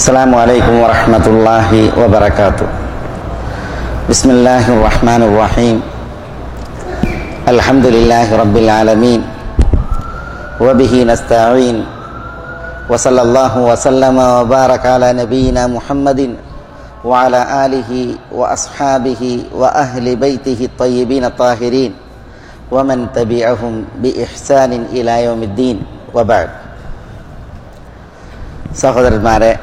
السلام عليكم ورحمة الله وبركاته بسم الله الرحمن الرحيم الحمد لله رب العالمين وبه نستعين وصلى الله وسلم وبارك على نبينا محمد وعلى آله وأصحابه وأهل بيته الطيبين الطاهرين ومن تبعهم بإحسان إلى يوم الدين وبعد സഹോദരന്മാരെ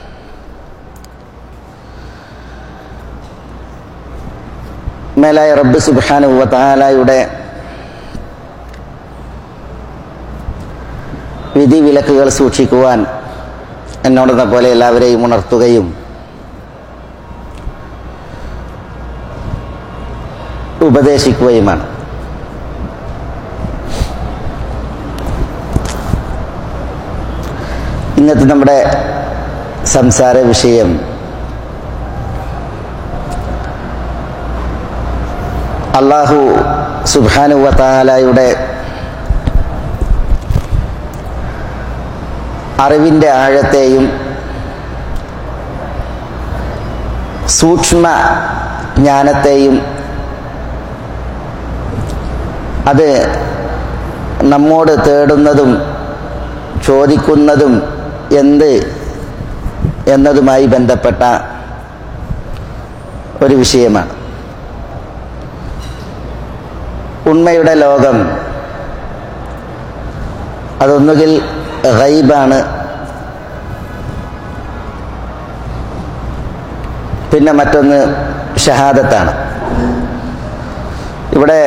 മേലായ റബ്ബ് സുബാനുവ താലായുടെ വിധി വിലക്കുകൾ സൂക്ഷിക്കുവാൻ എന്നോടെന്ന പോലെ എല്ലാവരെയും ഉണർത്തുകയും ഉപദേശിക്കുകയുമാണ് ഇന്നത്തെ നമ്മുടെ സംസാര വിഷയം അള്ളാഹു സുബാനുവത്താലായുടെ അറിവിൻ്റെ ആഴത്തെയും സൂക്ഷ്മ ജ്ഞാനത്തെയും അത് നമ്മോട് തേടുന്നതും ചോദിക്കുന്നതും എന്ത് എന്നതുമായി ബന്ധപ്പെട്ട ഒരു വിഷയമാണ് ഉണ്മയുടെ ലോകം അതൊന്നുകിൽ ഗൈബാണ് പിന്നെ മറ്റൊന്ന് ഷഹാദത്താണ് ഇവിടെ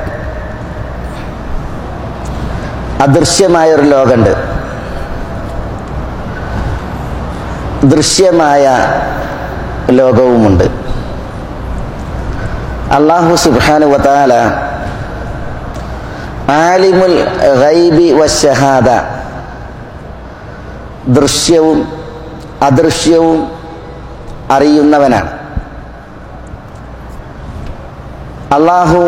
അദൃശ്യമായൊരു ലോകമുണ്ട് ദൃശ്യമായ ലോകവുമുണ്ട് അള്ളാഹു സുബാനു വതാല ആലിമുൽ ഗൈബി വശഹാദ ദൃശ്യവും അദൃശ്യവും അറിയുന്നവനാണ് അള്ളാഹു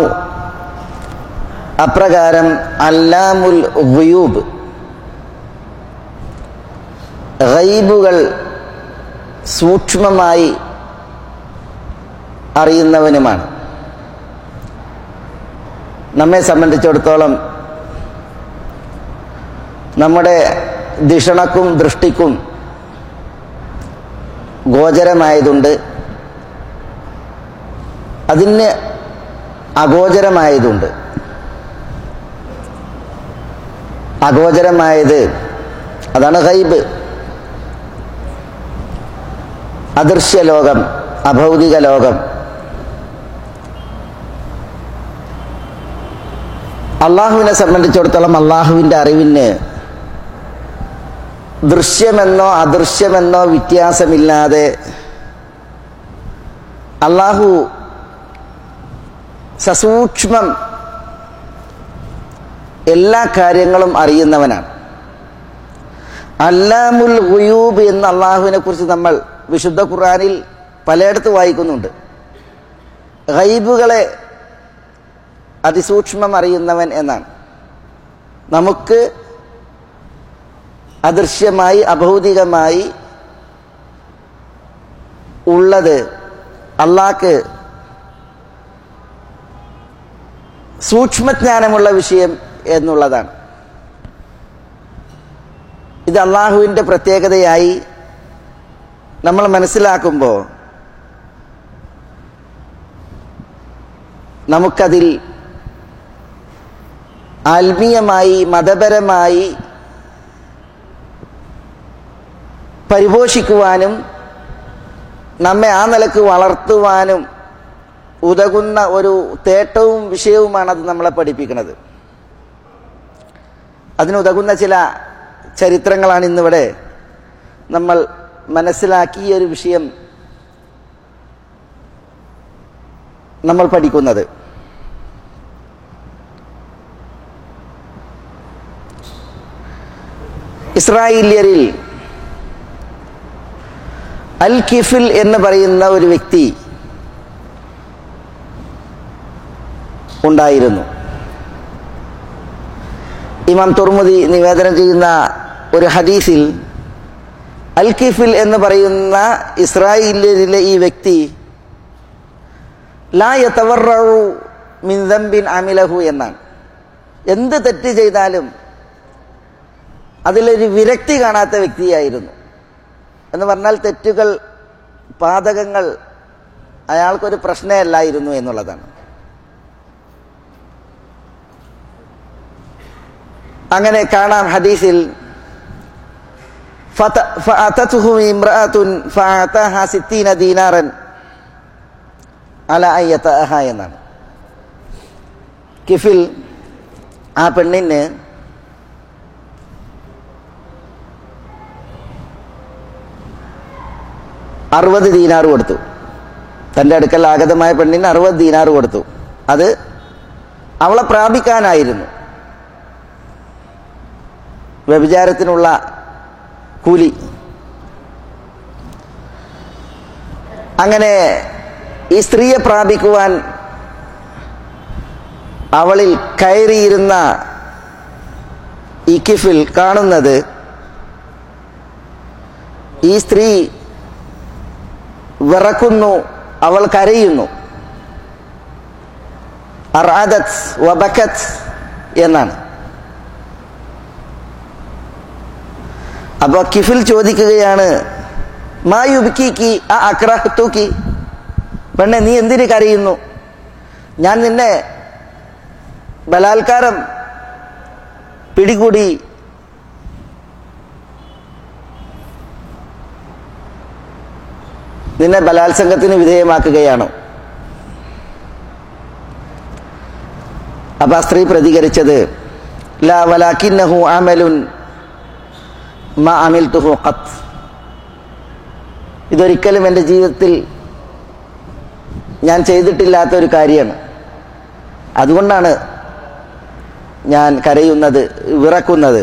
അപ്രകാരം അല്ലാമുൽ ഗുയൂബ് ഗൈബുകൾ സൂക്ഷ്മമായി അറിയുന്നവനുമാണ് നമ്മെ സംബന്ധിച്ചിടത്തോളം നമ്മുടെ ദിഷണക്കും ദൃഷ്ടിക്കും ഗോചരമായതുണ്ട് അതിന് അഗോചരമായതുണ്ട് അഗോചരമായത് അതാണ് ഹൈബ് അദൃശ്യ ലോകം അഭൗതിക ലോകം അള്ളാഹുവിനെ സംബന്ധിച്ചിടത്തോളം അള്ളാഹുവിൻ്റെ അറിവിന് ദൃശ്യമെന്നോ അദൃശ്യമെന്നോ വ്യത്യാസമില്ലാതെ അള്ളാഹു സസൂക്ഷ്മം എല്ലാ കാര്യങ്ങളും അറിയുന്നവനാണ് അല്ലാമുൽ ഗുയൂബ് എന്ന അള്ളാഹുവിനെ കുറിച്ച് നമ്മൾ വിശുദ്ധ ഖുറാനിൽ പലയിടത്ത് വായിക്കുന്നുണ്ട് ഗൈബുകളെ അതിസൂക്ഷ്മം അറിയുന്നവൻ എന്നാണ് നമുക്ക് അദൃശ്യമായി അഭൗതികമായി ഉള്ളത് അള്ളാഹ്ക്ക് സൂക്ഷ്മജ്ഞാനമുള്ള വിഷയം എന്നുള്ളതാണ് ഇത് അള്ളാഹുവിൻ്റെ പ്രത്യേകതയായി നമ്മൾ മനസ്സിലാക്കുമ്പോൾ നമുക്കതിൽ ആത്മീയമായി മതപരമായി പരിപോഷിക്കുവാനും നമ്മെ ആ നിലക്ക് വളർത്തുവാനും ഉതകുന്ന ഒരു തേട്ടവും വിഷയവുമാണ് അത് നമ്മളെ പഠിപ്പിക്കുന്നത് അതിനുതകുന്ന ചില ചരിത്രങ്ങളാണ് ഇന്നിവിടെ നമ്മൾ മനസ്സിലാക്കിയ ഒരു വിഷയം നമ്മൾ പഠിക്കുന്നത് ഇസ്രായേലിയരിൽ അൽ കിഫിൽ എന്ന് പറയുന്ന ഒരു വ്യക്തി ഉണ്ടായിരുന്നു ഇമാം തുർമുദി നിവേദനം ചെയ്യുന്ന ഒരു ഹദീസിൽ അൽ കിഫിൽ എന്ന് പറയുന്ന ഇസ്രായേലിലെ ഈ വ്യക്തി ലാ യതവർറു മിൻ ദംബിൻ അമിലഹു എന്നാണ് എന്ത് തെറ്റ് ചെയ്താലും അതിലൊരു വിരക്തി കാണാത്ത വ്യക്തിയായിരുന്നു എന്ന് പറഞ്ഞാൽ തെറ്റുകൾ പാതകങ്ങൾ അയാൾക്കൊരു പ്രശ്നമല്ലായിരുന്നു എന്നുള്ളതാണ് അങ്ങനെ കാണാം ഹദീസിൽ ഫഅതതുഹു ഇംറഅത്തുൻ ഫഅതഹ 60 ദീനാറൻ അല അയ്യതഹ എന്നാണ് കിഫിൽ ആ പെണ്ണിന് അറുപത് ദീനാറ് കൊടുത്തു തൻ്റെ അടുക്കൽ ആഗതമായ പെണ്ണിന് അറുപത് ദീനാറ് കൊടുത്തു അത് അവളെ പ്രാപിക്കാനായിരുന്നു വ്യഭിചാരത്തിനുള്ള കൂലി അങ്ങനെ ഈ സ്ത്രീയെ പ്രാപിക്കുവാൻ അവളിൽ കയറിയിരുന്ന ഈ കിഫിൽ കാണുന്നത് ഈ സ്ത്രീ വിറക്കുന്നു അവൾ കരയുന്നു അറാദത്ത് വബക്കത്ത് എന്നാണ് അപ്പോൾ കിഫിൽ ചോദിക്കുകയാണ് മായുബിക്കി ആ അക്രഹത്തൂക്കി പെണ്ണെ നീ എന്തിന് കരയുന്നു ഞാൻ നിന്നെ ബലാത്കാരം പിടികൂടി നിന്നെ ബലാത്സംഗത്തിന് വിധേയമാക്കുകയാണോ അപ്പൊ ആ സ്ത്രീ പ്രതികരിച്ചത് ലാ വലാക്കിന്നഹു അമലുൻ മാ അമിൽ തുഹു ഖത്ത് ഇതൊരിക്കലും എൻ്റെ ജീവിതത്തിൽ ഞാൻ ചെയ്തിട്ടില്ലാത്ത ഒരു കാര്യമാണ് അതുകൊണ്ടാണ് ഞാൻ കരയുന്നത് വിറക്കുന്നത്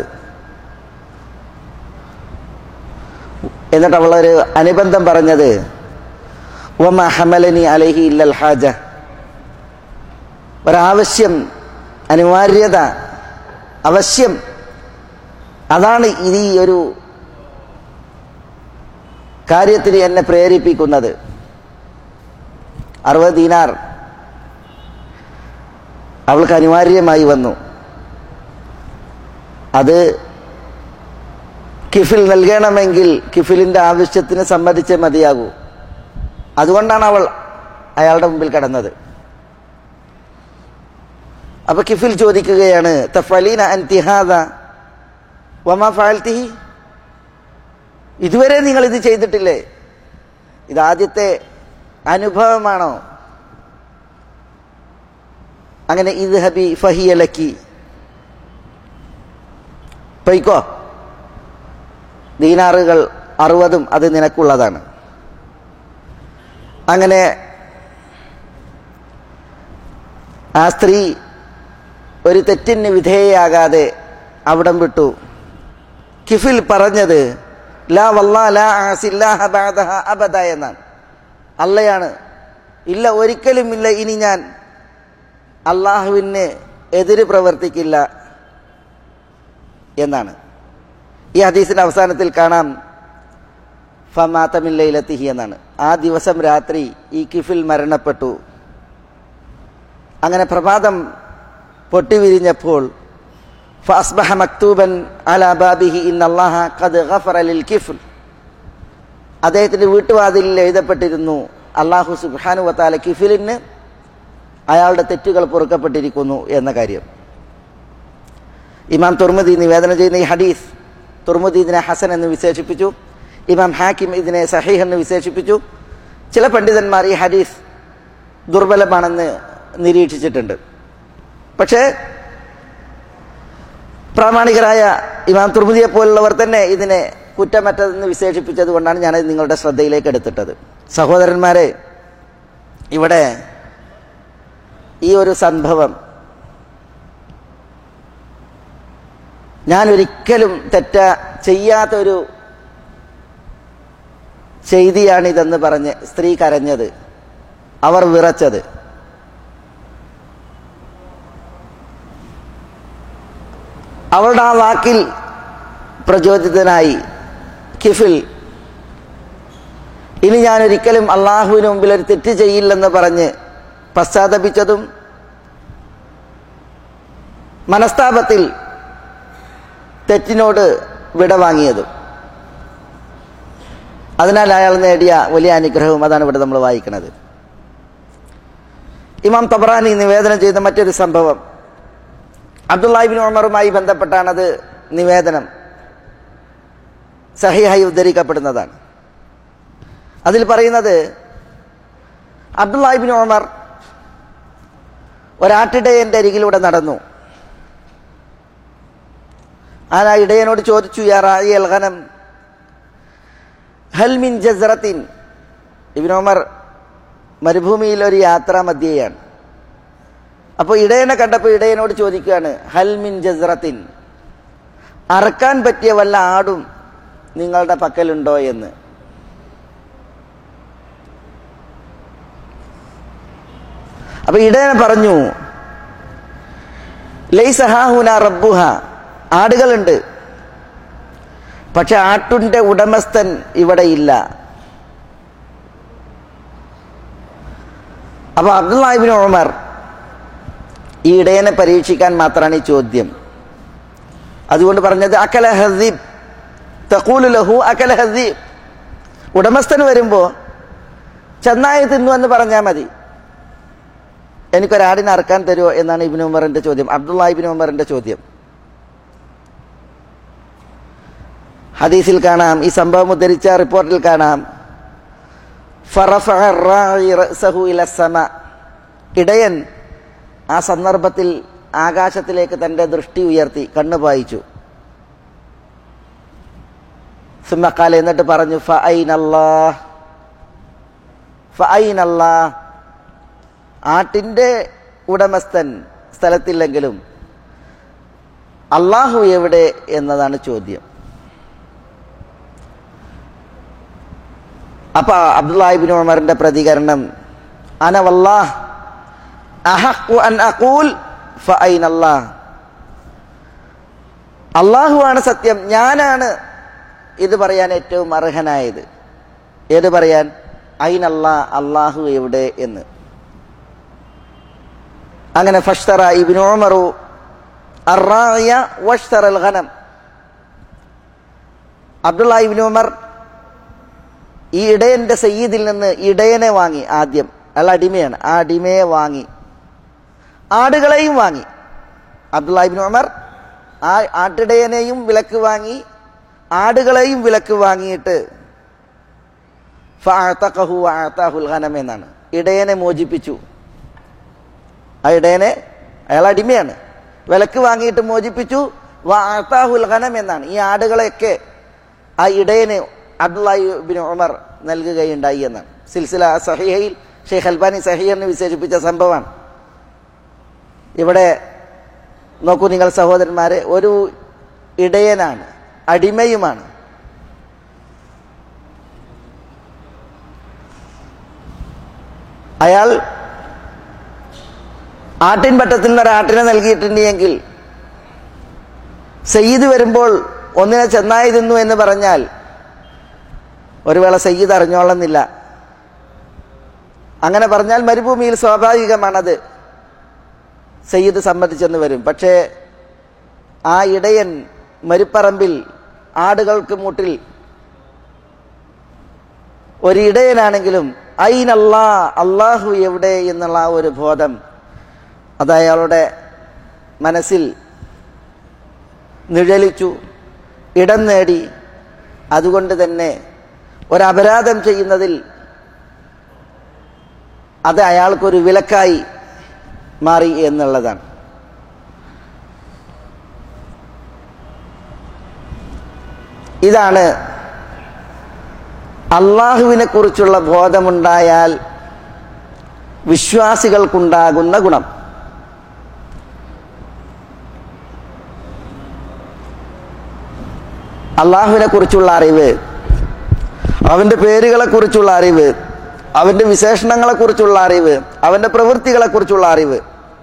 എന്നിട്ട് അവളൊരു അനുബന്ധം പറഞ്ഞത് ഒമ ഹമലനി അലഹി ഇല്ലൽ ഹാജ ഒരാവശ്യം അനിവാര്യത അവശ്യം അതാണ് ഈ ഒരു കാര്യത്തിന് എന്നെ പ്രേരിപ്പിക്കുന്നത് അറുപത് ദീനാർ അവൾക്ക് അനിവാര്യമായി വന്നു അത് കിഫിൽ നൽകണമെങ്കിൽ കിഫിലിൻ്റെ ആവശ്യത്തിന് സമ്മതിച്ചേ മതിയാകൂ അതുകൊണ്ടാണ് അവൾ അയാളുടെ മുമ്പിൽ കടന്നത് അപ്പൊ കിഫിൽ ചോദിക്കുകയാണ് തഫലീന അൻതിഹാദ വമാ ഫാൽത്തിഹി ഇതുവരെ നിങ്ങൾ ഇത് ചെയ്തിട്ടില്ലേ ഇത് ആദ്യത്തെ അനുഭവമാണോ അങ്ങനെ ഇത് ഹബി ഫഹിയലക്കി പൊയ്ക്കോ ദീനാറുകൾ അറുപതും അത് നിനക്കുള്ളതാണ് അങ്ങനെ ആ സ്ത്രീ ഒരു തെറ്റിന് വിധേയയാകാതെ അവിടം വിട്ടു കിഫിൽ പറഞ്ഞത് ലാ വല്ലാ ലാ ആസില്ലാഹ ബഅദഹ അബദ എന്നാണ് അല്ലയാണ് ഇല്ല ഒരിക്കലും ഇല്ല ഇനി ഞാൻ അള്ളാഹുവിന് എതിര് പ്രവർത്തിക്കില്ല എന്നാണ് ഈ ഹദീസിന്റെ അവസാനത്തിൽ കാണാം ഫമാത്തമില്ലയിലെത്തിഹി എന്നാണ് ആ ദിവസം രാത്രി ഈ കിഫിൽ മരണപ്പെട്ടു അങ്ങനെ പ്രഭാതം പൊട്ടിവിരിഞ്ഞപ്പോൾ ഫഅസ്ബഹ മക്തൂബൻ അലാ ബാബിഹി ഇന്നല്ലാഹ ഖദ് ഗഫറ ലിൽ കിഫ്ൽ അദ്ദേഹത്തിന്റെ വീട്ടുവാതിലിൽ എഴുതപ്പെട്ടിരുന്നു അള്ളാഹു സുബ്ഹാനു വതാല കിഫിലിന് അയാളുടെ തെറ്റുകൾ പൊറുക്കപ്പെട്ടിരിക്കുന്നു എന്ന കാര്യം ഇമാം തുർമുദി നിവേദനം ചെയ്യുന്ന ഈ ഹദീസ് തുർമുദി ഇതിനെ ഹസൻ എന്ന് വിശേഷിപ്പിച്ചു ഇമാം ഹാക്കിം ഇതിനെ സഹീഹ് എന്ന് വിശേഷിപ്പിച്ചു ചില പണ്ഡിതന്മാർ ഈ ഹദീസ് ദുർബലമാണെന്ന് നിരീക്ഷിച്ചിട്ടുണ്ട് പക്ഷേ പ്രാമാണികരായ ഇമാം തുർമുദിയെ പോലുള്ളവർ തന്നെ ഇതിനെ കുറ്റമറ്റതെന്ന് വിശേഷിപ്പിച്ചത് കൊണ്ടാണ് ഞാനത് നിങ്ങളുടെ ശ്രദ്ധയിലേക്ക് എടുത്തിട്ടത് സഹോദരന്മാരെ ഇവിടെ ഈ ഒരു സംഭവം ഞാൻ ഒരിക്കലും തെറ്റ ചെയ്യാത്തൊരു ചെയ്തിയാണിതെന്ന് പറഞ്ഞ് സ്ത്രീ കരഞ്ഞത് അവർ വിറച്ചത് അവളുടെ ആ വാക്കിൽ പ്രചോദിതനായി കിഫിൽ ഇനി ഞാൻ ഒരിക്കലും അള്ളാഹുവിന് മുമ്പിൽ ഒരു തെറ്റ് ചെയ്യില്ലെന്ന് പറഞ്ഞ് പശ്ചാത്തപിച്ചതും മനസ്താപത്തിൽ തെറ്റിനോട് വിട വാങ്ങിയതും അതിനാൽ അയാൾ നേടിയ വലിയ അനുഗ്രഹവും അതാണ് ഇവിടെ നമ്മൾ വായിക്കുന്നത് ഇമാം തബറാനി നിവേദനം ചെയ്ത മറ്റൊരു സംഭവം അബ്ദുല്ലാഹിബിൻ ഉമറുമായി ബന്ധപ്പെട്ടാണത് നിവേദനം സഹിഹായി ഉദ്ധരിക്കപ്പെടുന്നതാണ് അതിൽ പറയുന്നത് അബ്ദുല്ലാഹിബിൻ ഉമർ ഒരാട്ടിടയന്റെ അരികിലൂടെ നടന്നു ആ ഇടയനോട് ചോദിച്ചു യാ റായി അൽഗനം ഹൽ മിൻ ജസ്റത്തിൻ ഇബിൻ ഉമർ മരുഭൂമിയിൽ ഒരു യാത്രാ മധ്യയാണ് അപ്പോൾ ഇടയനെ കണ്ടപ്പോൾ ഇടയനോട് ചോദിക്കുകയാണ് ഹൽ മിൻ ജസ്റത്തിൻ അറക്കാൻ പറ്റിയ വല്ല ആടും നിങ്ങളുടെ പക്കലുണ്ടോ എന്ന് അപ്പൊ ഇടയൻ പറഞ്ഞു ലൈസഹാഹുന റബ്ബുഹ ആടുകളുണ്ട് പക്ഷെ ആട്ടിന്റെ ഉടമസ്ഥൻ ഇവിടെ ഇല്ല അപ്പൊ അബ്ദുല്ലാഹിബിൻ ഉമർ ഈ ഇടയനെ പരീക്ഷിക്കാൻ മാത്രമാണ് ഈ ചോദ്യം അതുകൊണ്ട് പറഞ്ഞത് അക്കല ഹസീബ് തക്കൂലു ലഹു അക്കല ഹസീബ് ഉടമസ്ഥൻ വരുമ്പോ ചെന്നായി തിന്നു എന്ന് പറഞ്ഞാൽ മതി എനിക്കൊരാടിനെ അറക്കാൻ തരുമോ എന്നാണ് ഇബിൻ ഉമറിന്റെ ചോദ്യം അബ്ദുല്ലാഹിബിൻ ഉമറിന്റെ ചോദ്യം ഹദീസിൽ കാണാം ഈ സംഭവം ഉദ്ധരിച്ച റിപ്പോർട്ടിൽ കാണാം ഇടയൻ ആ സന്ദർഭത്തിൽ ആകാശത്തിലേക്ക് തന്റെ ദൃഷ്ടി ഉയർത്തി കണ്ണു പായിച്ചു സുമ്മക്കാൽ എന്നിട്ട് പറഞ്ഞു ആട്ടിന്റെ ഉടമസ്ഥൻ സ്ഥലത്തില്ലെങ്കിലും അള്ളാഹു എവിടെ എന്നതാണ് ചോദ്യം അപ്പൊ അബ്ദുല്ലാഹിബിൻ ഉമറിന്റെ പ്രതികരണം അന വല്ലാഹ് അഹഖു അൻ അഖൂൽ ഫഅൈന അല്ലാഹ് അള്ളാഹുവാണ് സത്യം ഞാനാണ് ഇത് പറയാൻ ഏറ്റവും അർഹനായത് ഏത് പറയാൻ അയിനല്ലാ അള്ളാഹു എവിടെ എന്ന് അങ്ങനെ ഫഷ്തറ ഇബിൻ ഉമറു അറായ വഷ്തറ അൽ ഖനം അബ്ദുള്ള ഇബിൻ ഉമർ ഈ ഇടയന്റെ സയ്യിദിൽ നിന്ന് ഇടയനെ വാങ്ങി ആദ്യം അയാൾ അടിമയാണ് ആ അടിമയെ വാങ്ങി ആടുകളെയും വാങ്ങി അബ്ദുല്ലാഹിബിൻ ഉമർ ആ ആട്ടിടയനെയും വിലക്ക് വാങ്ങി ആടുകളെയും വിലക്ക് വാങ്ങിയിട്ട് ഖനം എന്നാണ് ഇടയനെ മോചിപ്പിച്ചു ആ ഇടയനെ അയാൾ അടിമയാണ് വിലക്ക് വാങ്ങിയിട്ട് മോചിപ്പിച്ചു വാത്താഹുൽ ഖനം എന്നാണ് ഈ ആടുകളെയൊക്കെ ആ ഇടയന് അബ്ദുല്ലാഹിബിൻ ഉമർ നൽകുകയുണ്ടായി എന്നാണ് സിൽസില സഹിഹയിൽ ഷെയ്ഖ് അൽബാനി സഹിഹ എന്ന് വിശേഷിപ്പിച്ച സംഭവമാണ് ഇവിടെ നോക്കൂ നിങ്ങൾ സഹോദരന്മാരെ ഒരു ഇടയനാണ് അടിമയുമാണ് അയാൾ ആട്ടിൻ പറ്റത്തിൽ നിന്ന് ഒരാട്ടിനെ നൽകിയിട്ടുണ്ടെങ്കിൽ സയ്യിദ് വരുമ്പോൾ ഒന്നിനെ ചെന്നായി തിന്നു എന്ന് പറഞ്ഞാൽ ഒരു വേള സയ്യിദ് അറിഞ്ഞോളുന്നില്ല അങ്ങനെ പറഞ്ഞാൽ മരുഭൂമിയിൽ സ്വാഭാവികമാണത് സയ്യിദ് സമ്മതിച്ചെന്ന് വരും പക്ഷേ ആ ഇടയൻ മരുപ്പറമ്പിൽ ആടുകൾക്ക് മൂട്ടിൽ ഒരു ഇടയനാണെങ്കിലും ഐനല്ലാ അള്ളാഹു എവിടെ എന്നുള്ള ആ ഒരു ബോധം അത് അയാളുടെ മനസ്സിൽ നിഴലിച്ചു ഇടം നേടി അതുകൊണ്ട് തന്നെ ഒരപരാധം ചെയ്യുന്നതിൽ അത് അയാൾക്കൊരു വിലക്കായി മാറി എന്നുള്ളതാണ് ഇതാണ് അള്ളാഹുവിനെ കുറിച്ചുള്ള ബോധമുണ്ടായാൽ വിശ്വാസികൾക്കുണ്ടാകുന്ന ഗുണം അള്ളാഹുവിനെ കുറിച്ചുള്ള അറിവ് അവന്റെ പേരുകളെ കുറിച്ചുള്ള അറിവ് അവന്റെ വിശേഷണങ്ങളെ കുറിച്ചുള്ള അറിവ് അവന്റെ പ്രവൃത്തികളെ കുറിച്ചുള്ള അറിവ്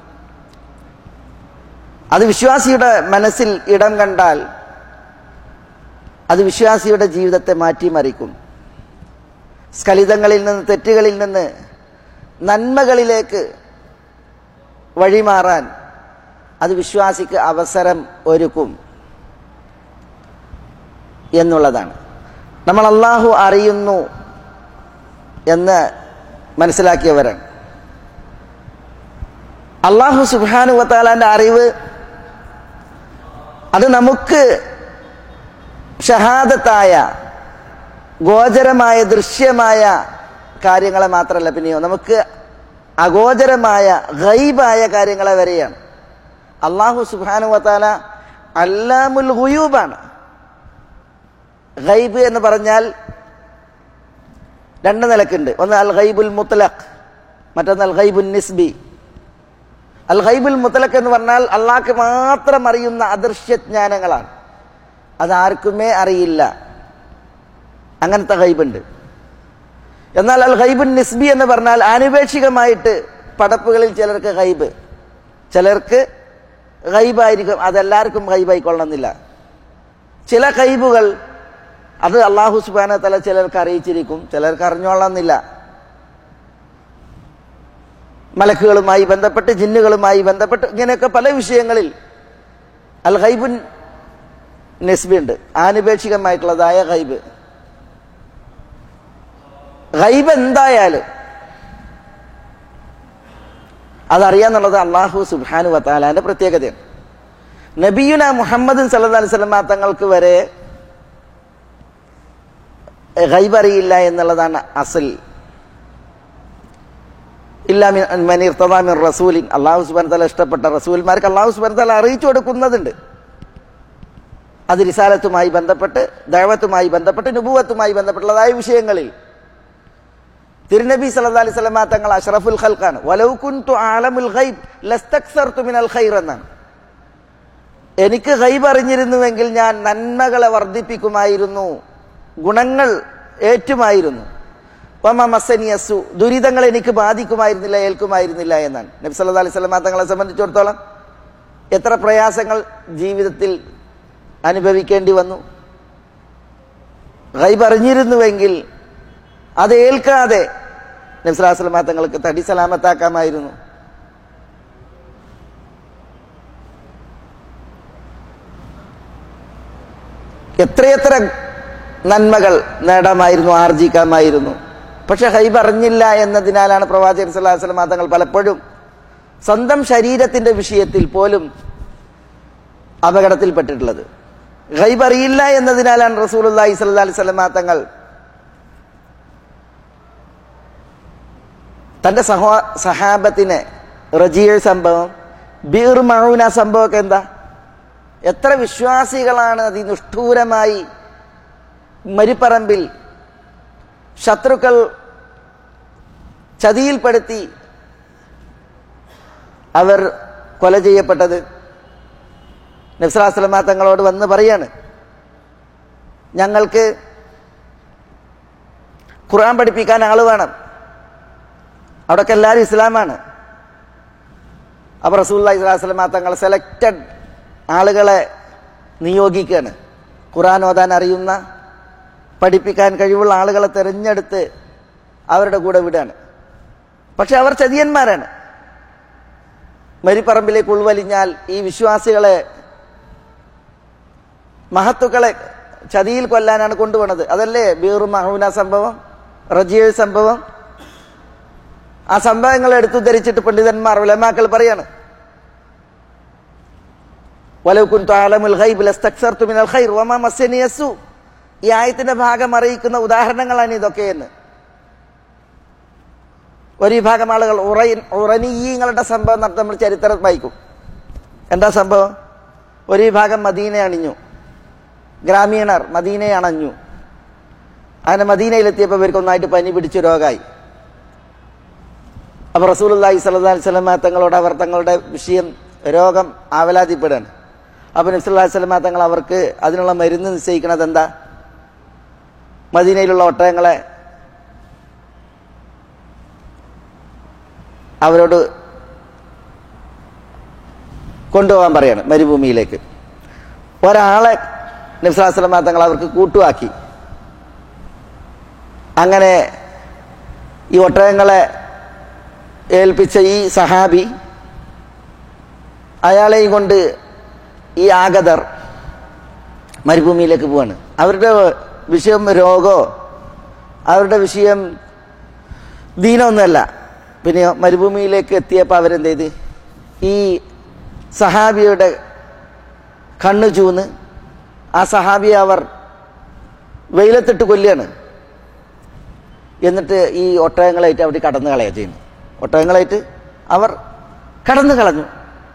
അത് വിശ്വാസിയുടെ മനസ്സിൽ ഇടം കണ്ടാൽ അത് വിശ്വാസിയുടെ ജീവിതത്തെ മാറ്റിമറിക്കും സ്ഖലിതങ്ങളിൽ നിന്ന് തെറ്റുകളിൽ നിന്ന് നന്മകളിലേക്ക് വഴിമാറാൻ അത് വിശ്വാസിക്ക് അവസരം ഒരുക്കും എന്നുള്ളതാണ് നമ്മൾ അള്ളാഹു അറിയുന്നു എന്ന് മനസ്സിലാക്കിയവരാണ് അള്ളാഹു സുബാനുവത്താലാൻ്റെ അറിവ് അത് നമുക്ക് ഷഹാദത്തായ ഗോചരമായ ദൃശ്യമായ കാര്യങ്ങളെ മാത്രമല്ല പിന്നെയോ നമുക്ക് അഗോചരമായ ഗൈബായ കാര്യങ്ങളെ വരെയാണ് അള്ളാഹു സുബാനുവത്താല അല്ലാമുൽ ഹുയൂബാണ് ഗൈബ് എന്ന് പറഞ്ഞാൽ രണ്ട് നിലക്കുണ്ട് ഒന്ന് അൽ ഗൈബുൽ മുത്തലഖ് മറ്റൊന്ന് അൽ ഗൈബുൽ നിസ്ബി അൽ ഗൈബുൽ മുത്തലഖ് എന്ന് പറഞ്ഞാൽ അള്ളാഹ്ക്ക് മാത്രം അറിയുന്ന അദൃശ്യജ്ഞാനങ്ങളാണ് അതാർക്കുമേ അറിയില്ല അങ്ങനത്തെ ഗൈബുണ്ട് എന്നാൽ അൽ ഗൈബുൽ നിസ്ബി എന്ന് പറഞ്ഞാൽ ആനുപേക്ഷികമായിട്ട് പടപ്പുകളിൽ ചിലർക്ക് ഗൈബ് ചിലർക്ക് ഗൈബായിരിക്കും അതെല്ലാവർക്കും ഗൈബായിക്കൊള്ളണമെന്നില്ല ചില ഗൈബുകൾ അത് അള്ളാഹു സുബാന തല ചിലർക്ക് അറിയിച്ചിരിക്കും ചിലർക്ക് അറിഞ്ഞോളന്നില്ല മലക്കുകളുമായി ബന്ധപ്പെട്ട് ജിന്നുകളുമായി ബന്ധപ്പെട്ട് ഇങ്ങനെയൊക്കെ പല വിഷയങ്ങളിൽ അൽ ഹൈബുൻ നെസ്ബിയുണ്ട് ആനുപേക്ഷികമായിട്ടുള്ളതായ ഹൈബ് ഹൈബ് എന്തായാലും അതറിയാന്നുള്ളത് അള്ളാഹു സുബാനു വത്താലാന്റെ പ്രത്യേകതയാണ് നബിയുന മുഹമ്മദ് സല്ലാ അലൈഹി സ്വലമ തങ്ങൾക്ക് വരെ ഗൈബ് അറിയില്ല എന്നുള്ളതാണ് അസൽ ഇല്ലാമിൻ റസൂലിൻ അള്ളാഹു സുബാൻ തല ഇഷ്ടപ്പെട്ട റസൂൽമാർക്ക് അള്ളാഹു സുബാൻ തല അറിയിച്ചു കൊടുക്കുന്നതുണ്ട് അത് റിസാലത്തുമായി ബന്ധപ്പെട്ട് ദൈവത്തുമായി ബന്ധപ്പെട്ട് നുപൂവത്തുമായി ബന്ധപ്പെട്ടുള്ളതായ വിഷയങ്ങളിൽ തിരുനബി സല്ലാ അലൈഹി സ്വലമ തങ്ങൾ അഷ്റഫുൽ ഖൽഖാണ് വലൗകുൻതു ആലമുൽ ഖൈബ് ലസ്തക്സർതു മിനൽ ഖൈർ എന്നാണ് എനിക്ക് ഖൈബ് അറിഞ്ഞിരുന്നുവെങ്കിൽ ഞാൻ നന്മകളെ വർദ്ധിപ്പിക്കുമായിരുന്നു ഗുണങ്ങൾ ഏറ്റുമായിരുന്നു മസനിയസു ദുരിതങ്ങൾ എനിക്ക് ബാധിക്കുമായിരുന്നില്ല ഏൽക്കുമായിരുന്നില്ല എന്നാണ് നബി സല്ലാ അലൈഹി സ്വലമ തങ്ങളെ സംബന്ധിച്ചിടത്തോളം എത്ര പ്രയാസങ്ങൾ ജീവിതത്തിൽ അനുഭവിക്കേണ്ടി വന്നു ഗൈബ് അറിഞ്ഞിരുന്നുവെങ്കിൽ അത് ഏൽക്കാതെ നബ്സലാസ്ലമ തങ്ങൾക്ക് തടി സലാമത്താക്കാമായിരുന്നു എത്രയെത്ര നന്മകൾ നേടാമായിരുന്നു ആർജിക്കാമായിരുന്നു പക്ഷെ ഹൈബ് അറിഞ്ഞില്ല എന്നതിനാലാണ് പ്രവാചകൻ സല്ലാഹു വസ്ലമ തങ്ങൾ പലപ്പോഴും സ്വന്തം ശരീരത്തിന്റെ വിഷയത്തിൽ പോലും അപകടത്തിൽപ്പെട്ടിട്ടുള്ളത് ഹൈബ് അറിയില്ല എന്നതിനാലാണ് റസൂൽ അള്ളാഹി സല്ലാ അലൈഹി സ്വലമ തങ്ങൾ തന്റെ സഹോ സഹാബത്തിനെ റജിയ സംഭവം ബീർ മഴൂന സംഭവമൊക്കെ എന്താ എത്ര വിശ്വാസികളാണ് അതിനിഷ്ഠൂരമായി മരിപ്പറമ്പിൽ ശത്രുക്കൾ ചതിയിൽപ്പെടുത്തി അവർ കൊല ചെയ്യപ്പെട്ടത് നബ്സലാസ്ലമ തങ്ങളോട് വന്ന് പറയാണ് ഞങ്ങൾക്ക് ഖുർആൻ പഠിപ്പിക്കാൻ ആൾ വേണം അവിടെയൊക്കെ എല്ലാവരും ഇസ്ലാമാണ് അപ്പോൾ റസൂല്ലാ ഇസ്ലാസ്ലമ തങ്ങൾ സെലക്റ്റഡ് ആളുകളെ നിയോഗിക്കുകയാണ് ഖുർആൻ ഓതാൻ അറിയുന്ന പഠിപ്പിക്കാൻ കഴിവുള്ള ആളുകളെ തിരഞ്ഞെടുത്ത് അവരുടെ കൂടെ വിടാണ് പക്ഷെ അവർ ചതിയന്മാരാണ് മരിപ്പറമ്പിലേക്ക് ഉൾവലിഞ്ഞാൽ ഈ വിശ്വാസികളെ മഹത്തുക്കളെ ചതിയിൽ കൊല്ലാനാണ് കൊണ്ടുപോണത് അതല്ലേ ബീറു മഹൂന സംഭവം റജിയ സംഭവം ആ സംഭവങ്ങൾ എടുത്തു ധരിച്ചിട്ട് പണ്ഡിതന്മാർ ഉലമാക്കൾ പറയാണ് ഈ ആയത്തിന്റെ ഭാഗം അറിയിക്കുന്ന ഉദാഹരണങ്ങളാണ് ഇതൊക്കെയെന്ന് ഒരു വിഭാഗം ആളുകൾ ഉറനീയങ്ങളുടെ സംഭവം നടത്തി നമ്മൾ ചരിത്രം വായിക്കും എന്താ സംഭവം ഒരു വിഭാഗം മദീന അണിഞ്ഞു ഗ്രാമീണർ മദീനയെ അണഞ്ഞു അങ്ങനെ മദീനയിലെത്തിയപ്പോൾ ഇവർക്ക് ഒന്നായിട്ട് പനി പിടിച്ചു രോഗമായി അപ്പോൾ റസൂലി സല്ലാ സ്വലമ തങ്ങളോട് അവർ തങ്ങളുടെ വിഷയം രോഗം ആവലാതിപ്പെടുകയാണ് അപ്പോൾ നബ്സല്ലാ സ്വലമ തങ്ങൾ അവർക്ക് അതിനുള്ള മരുന്ന് നിശ്ചയിക്കണത് എന്താ മദീനയിലുള്ള ഒട്ടകങ്ങളെ അവരോട് കൊണ്ടുപോകാൻ പറയാണ് മരുഭൂമിയിലേക്ക് ഒരാളെ നബ്സലാസ്ലമ തങ്ങൾ അവർക്ക് കൂട്ടുവാക്കി അങ്ങനെ ഈ ഒട്ടകങ്ങളെ ഏൽപ്പിച്ച ഈ സഹാബി അയാളെയും കൊണ്ട് ഈ ആഗതർ മരുഭൂമിയിലേക്ക് പോവാണ് അവരുടെ വിഷയം രോഗമോ അവരുടെ വിഷയം ദീനമൊന്നുമല്ല പിന്നെ മരുഭൂമിയിലേക്ക് എത്തിയപ്പോൾ അവരെന്ത് ചെയ്ത് ഈ സഹാബിയുടെ കണ്ണു ചൂന്ന് ആ സഹാബിയെ അവർ വെയിലത്തിട്ട് കൊല്ലുകയാണ് എന്നിട്ട് ഈ ഒട്ടകങ്ങളായിട്ട് അവിടെ കടന്നു കളയുക ചെയ്യുന്നു ഒട്ടകങ്ങളായിട്ട് അവർ കടന്നു കളഞ്ഞു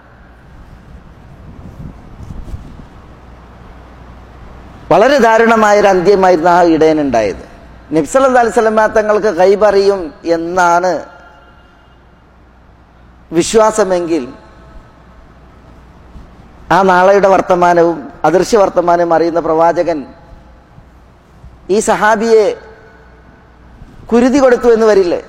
വളരെ ദാരുണമായൊരു അന്ത്യമായിരുന്നു ആ ഇടയനുണ്ടായത് നബ്സല്ലാ അലിസ്ലമ തങ്ങൾക്ക് കൈപറിയും എന്നാണ് വിശ്വാസമെങ്കിൽ ആ നാളെയുടെ വർത്തമാനവും അദൃശ്യ വർത്തമാനവും അറിയുന്ന പ്രവാചകൻ ഈ സഹാബിയെ കുരുതി കൊടുത്തു എന്ന് വരില്ലേ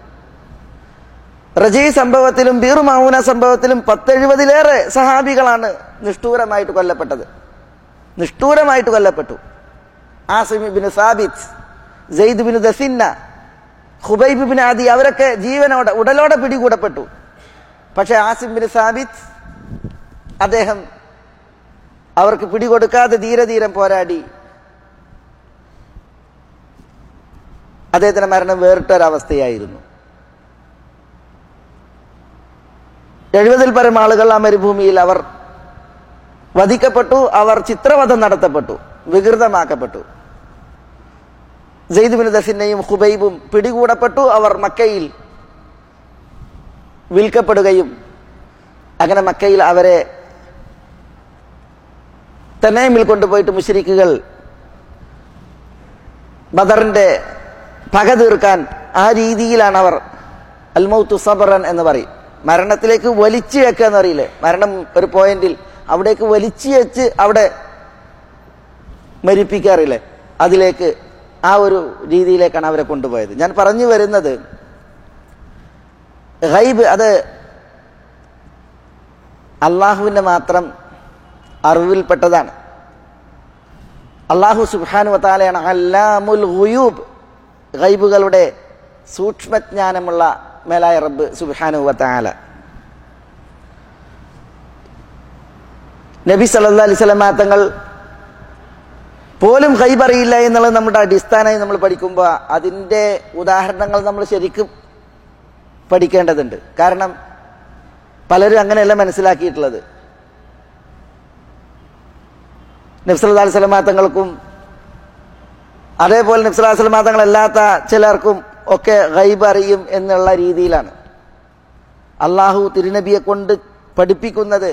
റജയ് സംഭവത്തിലും ബീർ മൗന സംഭവത്തിലും പത്തെഴുപതിലേറെ സഹാബികളാണ് നിഷ്ഠൂരമായിട്ട് കൊല്ലപ്പെട്ടത് നിഷ്ഠൂരമായിട്ട് കൊല്ലപ്പെട്ടു Asim bin Thabit Zaid bin Dathinna Khubaib bin Adi അവരൊക്കെ ജീവനോടെ ഉടലോടെ പിടികൂടപ്പെട്ടു പക്ഷെ ആസിം ബിൻ സാബിത്ത് അദ്ദേഹം അവർക്ക് പിടികൊടുക്കാതെ ധീരധീരം പോരാടി അദ്ദേഹത്തിന്റെ മരണം വേറിട്ടൊരവസ്ഥയായിരുന്നു എഴുപതിൽ പരം ആളുകൾ ആ മരുഭൂമിയിൽ അവർ വധിക്കപ്പെട്ടു അവർ ചിത്രവധം നടത്തപ്പെട്ടു വികൃതമാക്കപ്പെട്ടു സെയ്ദ് ബിൻ ദസിനെയും ഹുബൈബും പിടികൂടപ്പെട്ടു അവർ മക്കയിൽ വിൽക്കപ്പെടുകയും അങ്ങനെ മക്കയിൽ അവരെ തന്നേമിൽ കൊണ്ടുപോയിട്ട് മുഷരിക്കുകൾ ബദറിന്റെ പക തീർക്കാൻ ആ രീതിയിലാണ് അവർ അൽമൗത്തു സബറൻ എന്ന് പറയും മരണത്തിലേക്ക് വലിച്ചു വെക്കുക എന്ന് പറയില്ലേ മരണം ഒരു പോയിന്റിൽ അവിടേക്ക് വലിച്ചു വെച്ച് അവിടെ മരിപ്പിക്കാറില്ലേ അതിലേക്ക് ആ ഒരു രീതിയിലേക്കാണ് അവരെ കൊണ്ടുപോയത് ഞാൻ പറഞ്ഞു വരുന്നത് ഗൈബ് അത് അള്ളാഹുവിൻ്റെ മാത്രം അറിവിൽപ്പെട്ടതാണ് അള്ളാഹു സുബാനു വത്താലയാണ് അല്ലാമുൽ ഗുയൂബ് ഗൈബുകളുടെ സൂക്ഷ്മജ്ഞാനമുള്ള മേലായ റബ്ബ് സുബാനു വത്താല നബി സല്ലാ അലൈഹി സ്വലമാ തങ്ങൾ പോലും കൈപറിയില്ല എന്നുള്ളത് നമ്മുടെ അടിസ്ഥാനമായി നമ്മൾ പഠിക്കുമ്പോൾ അതിൻ്റെ ഉദാഹരണങ്ങൾ നമ്മൾ ശരിക്കും പഠിക്കേണ്ടതുണ്ട് കാരണം പലരും അങ്ങനെയല്ല മനസ്സിലാക്കിയിട്ടുള്ളത് നബ്സല്ലാ സ്വലമാ തങ്ങൾക്കും അതേപോലെ നബ്സല്ലാ സ്വലമാ തങ്ങളല്ലാത്ത ചിലർക്കും ഒക്കെ ഗൈബ് അറിയും എന്നുള്ള രീതിയിലാണ് അള്ളാഹു തിരുനബിയെ കൊണ്ട് പഠിപ്പിക്കുന്നത്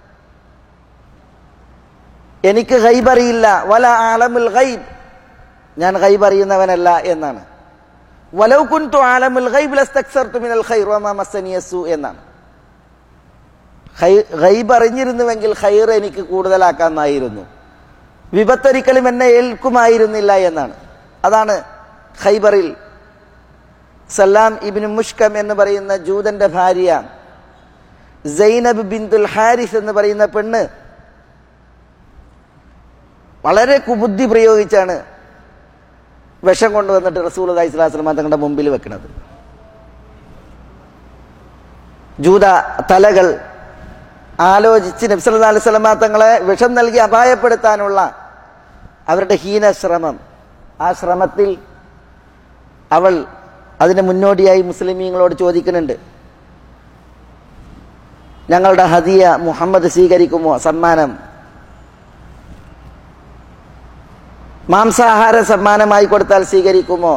എനിക്ക് ഗൈബ് അറിയില്ല വല ആലമുൽ ഗൈബ് ഞാൻ ഗൈബ് അറിയുന്നവനല്ല എന്നാണ് വലൗ കുൻതു ആലമുൽ ഗൈബ് ലസ്തക്സർതു മിനൽ ഖൈർ വമാ മസ്സനിയ സു എന്നാണ് ഗൈബ് അറിഞ്ഞിരുന്നുവെങ്കിൽ ഖൈർ എനിക്ക് കൂടുതലാക്കാമായിരുന്നു വിപത്തൊരിക്കലും എന്നെ ഏൽക്കുമായിരുന്നില്ല എന്നാണ് അതാണ് ഖൈബറിൽ സല്ലാം ഇബിന് മുഷ്കം എന്ന് പറയുന്ന ജൂതന്റെ ഭാര്യ സൈനബ് ബിന്ദുൽ ഹാരിസ് എന്ന് പറയുന്ന പെണ്ണ് വളരെ കുബുദ്ധി പ്രയോഗിച്ചാണ് വിഷം കൊണ്ടുവന്നിട്ട് റസൂൽ അലൈഹി സ്വലാസ്ലമ തങ്ങളുടെ മുമ്പിൽ വെക്കുന്നത് ജൂത തലകൾ ആലോചിച്ച് നബ്സല്ലാ അലൈഹി സ്വലമ തങ്ങളെ വിഷം നൽകി അപായപ്പെടുത്താനുള്ള അവരുടെ ഹീന ശ്രമം ആ ശ്രമത്തിൽ അവൾ അതിന് മുന്നോടിയായി മുസ്ലിമീങ്ങളോട് ചോദിക്കുന്നുണ്ട് ഞങ്ങളുടെ ഹദിയ മുഹമ്മദ് സ്വീകരിക്കുമോ സമ്മാനം മാംസാഹാര സമ്മാനമായി കൊടുത്താൽ സ്വീകരിക്കുമോ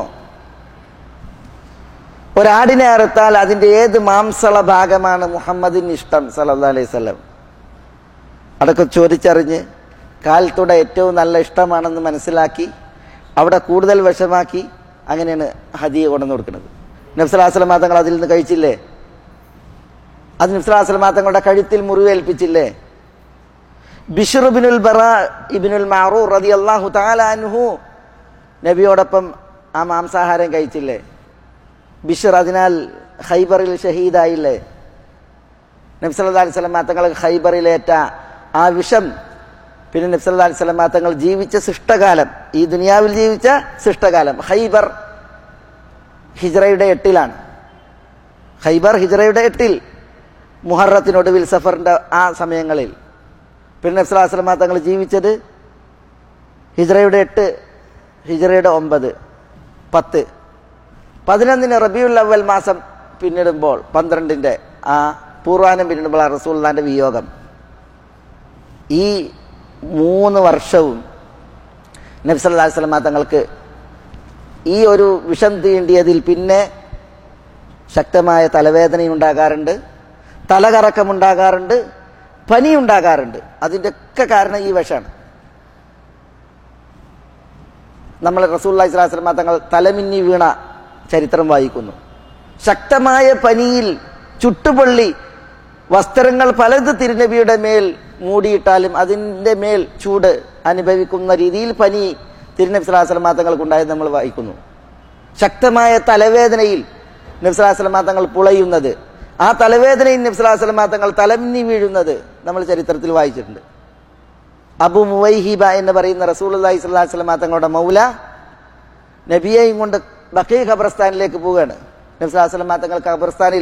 ഒരാടിനെ അറുത്താൽ അതിൻ്റെ ഏത് മാംസള ഭാഗമാണ് മുഹമ്മദിന് ഇഷ്ടം സല്ലാ അലൈഹി സ്വലം അതൊക്കെ ചോദിച്ചറിഞ്ഞ് കാൽത്തുട ഏറ്റവും നല്ല ഇഷ്ടമാണെന്ന് മനസ്സിലാക്കി അവിടെ കൂടുതൽ വിഷമാക്കി അങ്ങനെയാണ് ഹദിയ കൊണ്ടുവന്ന് കൊടുക്കുന്നത് നബ്സലാസ്ലം തങ്ങൾ അതിൽ നിന്ന് കഴിച്ചില്ലേ അത് നബ്സലാസ്ലം തങ്ങളുടെ കഴുത്തിൽ മുറിവേൽപ്പിച്ചില്ലേ ബിഷുറുബിനുൽ ബറ ഇബിനുൽ മാറൂ റതി അള്ളാഹു താലാൻഹു നബിയോടൊപ്പം ആ മാംസാഹാരം കഴിച്ചില്ലേ ബിഷർ അതിനാൽ ഖൈബറിൽ ഷഹീദായില്ലേ നബ്സല്ലാ അലൈഹി സ്വലം തങ്ങൾ ഖൈബറിലേറ്റ ആ വിഷം പിന്നെ നബ്സല്ലാ അലൈഹി സ്വലം തങ്ങൾ ജീവിച്ച ശിഷ്ടകാലം ഈ ദുനിയാവിൽ ജീവിച്ച ശിഷ്ടകാലം ഖൈബർ ഹിജ്റയുടെ എട്ടിലാണ് ഖൈബർ ഹിജ്റയുടെ എട്ടിൽ മുഹറത്തിനൊടുവിൽ സഫറിൻ്റെ ആ സമയങ്ങളിൽ പിന്നെ നബ്സലാസ്ലമ തങ്ങൾ ജീവിച്ചത് ഹിജ്റയുടെ എട്ട് ഹിജ്റയുടെ ഒമ്പത് പത്ത് പതിനൊന്നിന് റബിയുൽ അവൽ മാസം പിന്നിടുമ്പോൾ പന്ത്രണ്ടിൻ്റെ ആ പൂർവാനം പിന്നിടുമ്പോൾ ആ റസൂൽദാൻ്റെ വിയോഗം ഈ മൂന്ന് വർഷവും നബ്സല്ലാ സ്വലമ തങ്ങൾക്ക് ഈ ഒരു വിഷം തീണ്ടിയതിൽ പിന്നെ ശക്തമായ തലവേദനയുണ്ടാകാറുണ്ട് തലകറക്കമുണ്ടാകാറുണ്ട് പനി ഉണ്ടാകാറുണ്ട് അതിൻ്റെ ഒക്കെ കാരണം ഈ വിഷമാണ് നമ്മൾ റസൂല്ലായി സ്വലാസ്ലമ തങ്ങൾ തലമിന്നി വീണ ചരിത്രം വായിക്കുന്നു ശക്തമായ പനിയിൽ ചുട്ടുപൊള്ളി വസ്ത്രങ്ങൾ പലത് തിരുനബിയുടെ മേൽ മൂടിയിട്ടാലും അതിൻ്റെ മേൽ ചൂട് അനുഭവിക്കുന്ന രീതിയിൽ പനി തിരുനബി സ്വലാസ്ലമ തങ്ങൾക്കുണ്ടായത് നമ്മൾ വായിക്കുന്നു ശക്തമായ തലവേദനയിൽ നബ്സലാസ്ലമ തങ്ങൾ പുളയുന്നത് ആ തലവേദനയിൽ നബ്സലാസ്ലമ തങ്ങൾ തലമിന്നി വീഴുന്നത് നമ്മൾ ചരിത്രത്തിൽ വായിച്ചിട്ടുണ്ട് അബു മുവൈഹിബ എന്ന് പറയുന്ന റസൂൽ അള്ളഹി സ്വല്ലാഹു സ്വലമ തങ്ങളുടെ മൗല നബിയെയും കൊണ്ട് ബക്കീ ഖബർസ്ഥാനിലേക്ക് പോവുകയാണ് നബ്സലാഹു സ്വലമ തങ്ങൾ ഖബർസ്ഥാനിൽ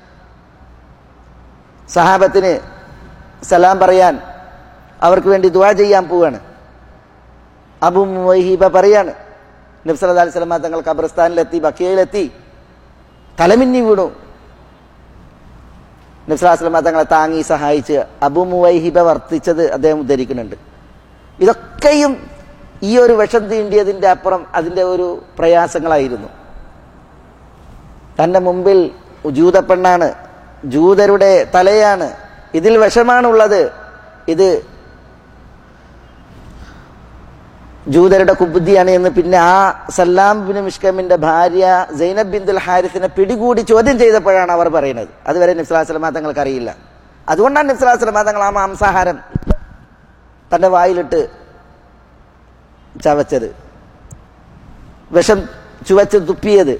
സഹാബത്തിന് സലാം പറയാൻ അവർക്ക് വേണ്ടി ദുവാ ചെയ്യാൻ പോവുകയാണ് അബു മുവൈഹിബ പറയാണ് നബ്സല അലൈഹി സ്വലമ തങ്ങൾ ഖബർസ്ഥാനിലെത്തി ബക്കിയയിലെത്തി തലമിന്നി വീണു നബ്സലാസ്ലമ തങ്ങളെ താങ്ങി സഹായിച്ച് അബു മുവൈഹിബ വർത്തിച്ചത് അദ്ദേഹം ഉദ്ധരിക്കുന്നുണ്ട് ഇതൊക്കെയും ഈ ഒരു വിഷം തീണ്ടിയതിൻ്റെ അപ്പുറം അതിൻ്റെ ഒരു പ്രയാസങ്ങളായിരുന്നു തൻ്റെ മുമ്പിൽ ജൂതപ്പെണ്ണാണ് ജൂതരുടെ തലയാണ് ഇതിൽ വിഷമാണുള്ളത് ഇത് ജൂതരുടെ കുബുദ്ധിയാണ് എന്ന് പിന്നെ ആ സല്ലാം ബിൻ മിഷ്കമിന്റെ ഭാര്യ സൈനബ് ബിന്ദുൽ ഹാരിസിനെ പിടികൂടി ചോദ്യം ചെയ്തപ്പോഴാണ് അവർ പറയുന്നത് അതുവരെ നിഫ്സലാസ്ലമ തങ്ങൾക്ക് അറിയില്ല അതുകൊണ്ടാണ് നിഫ്സലാസ്ലമ തങ്ങൾ ആ മാംസാഹാരം തന്റെ വായിലിട്ട് ചവച്ചത് വിഷം ചുവച്ച് തുപ്പിയത്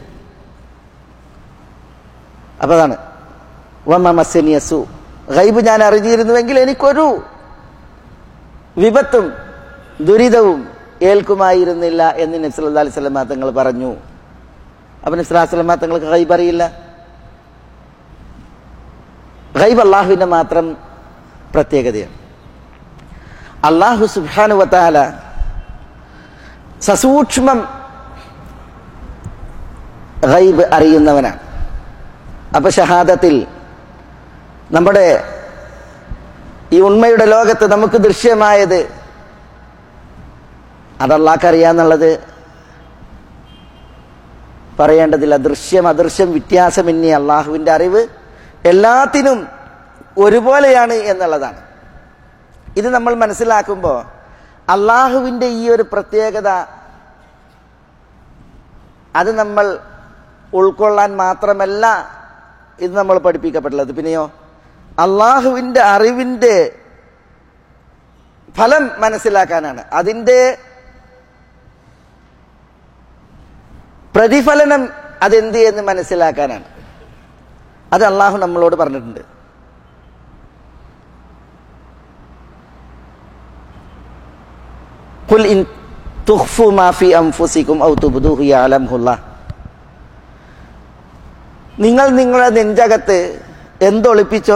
അപ്പൊ അതാണ് വമസനിയസു ഗൈബ് ഞാൻ അറിഞ്ഞിരുന്നുവെങ്കിൽ എനിക്കൊരു വിപത്തും ദുരിതവും ഏൽക്കുമായിരുന്നില്ല എന്ന് നബ്സല്ലാ അലൈഹി സ്വലമ തങ്ങൾ പറഞ്ഞു അപ്പൊ നബ്സലാ സ്വലമ തങ്ങൾക്ക് ഗൈബ് അറിയില്ല ഗൈബ് അള്ളാഹുവിന്റെ മാത്രം പ്രത്യേകതയാണ് അള്ളാഹു സുബാനുവത്താല സസൂക്ഷ്മം ഗൈബ് അറിയുന്നവനാണ് അപ്പൊ ഷഹാദത്തിൽ നമ്മുടെ ഈ ഉണ്മയുടെ ലോകത്ത് നമുക്ക് ദൃശ്യമായത് അതല്ലാക്ക് അറിയാന്നുള്ളത് പറയേണ്ടതില്ല ദൃശ്യം അദൃശ്യം വ്യത്യാസമെന്നി അള്ളാഹുവിൻ്റെ അറിവ് എല്ലാത്തിനും ഒരുപോലെയാണ് എന്നുള്ളതാണ് ഇത് നമ്മൾ മനസ്സിലാക്കുമ്പോൾ അള്ളാഹുവിൻ്റെ ഈ ഒരു പ്രത്യേകത അത് നമ്മൾ ഉൾക്കൊള്ളാൻ മാത്രമല്ല ഇത് നമ്മൾ പഠിപ്പിക്കപ്പെട്ടുള്ളത് പിന്നെയോ അള്ളാഹുവിൻ്റെ അറിവിൻ്റെ ഫലം മനസ്സിലാക്കാനാണ് അതിൻ്റെ പ്രതിഫലനം അതെന്ത് എന്ന് മനസ്സിലാക്കാനാണ് അത് അള്ളാഹു നമ്മളോട് പറഞ്ഞിട്ടുണ്ട് കുൽ ഇൻ തുഖ്ഫു മാ ഫി അൻഫുസികും ഔ തുബ്ദൂഹു യഅലമുല്ലാ നിങ്ങൾ നിങ്ങളുടെ നെഞ്ചകത്ത് എന്തൊളിപ്പിച്ചോ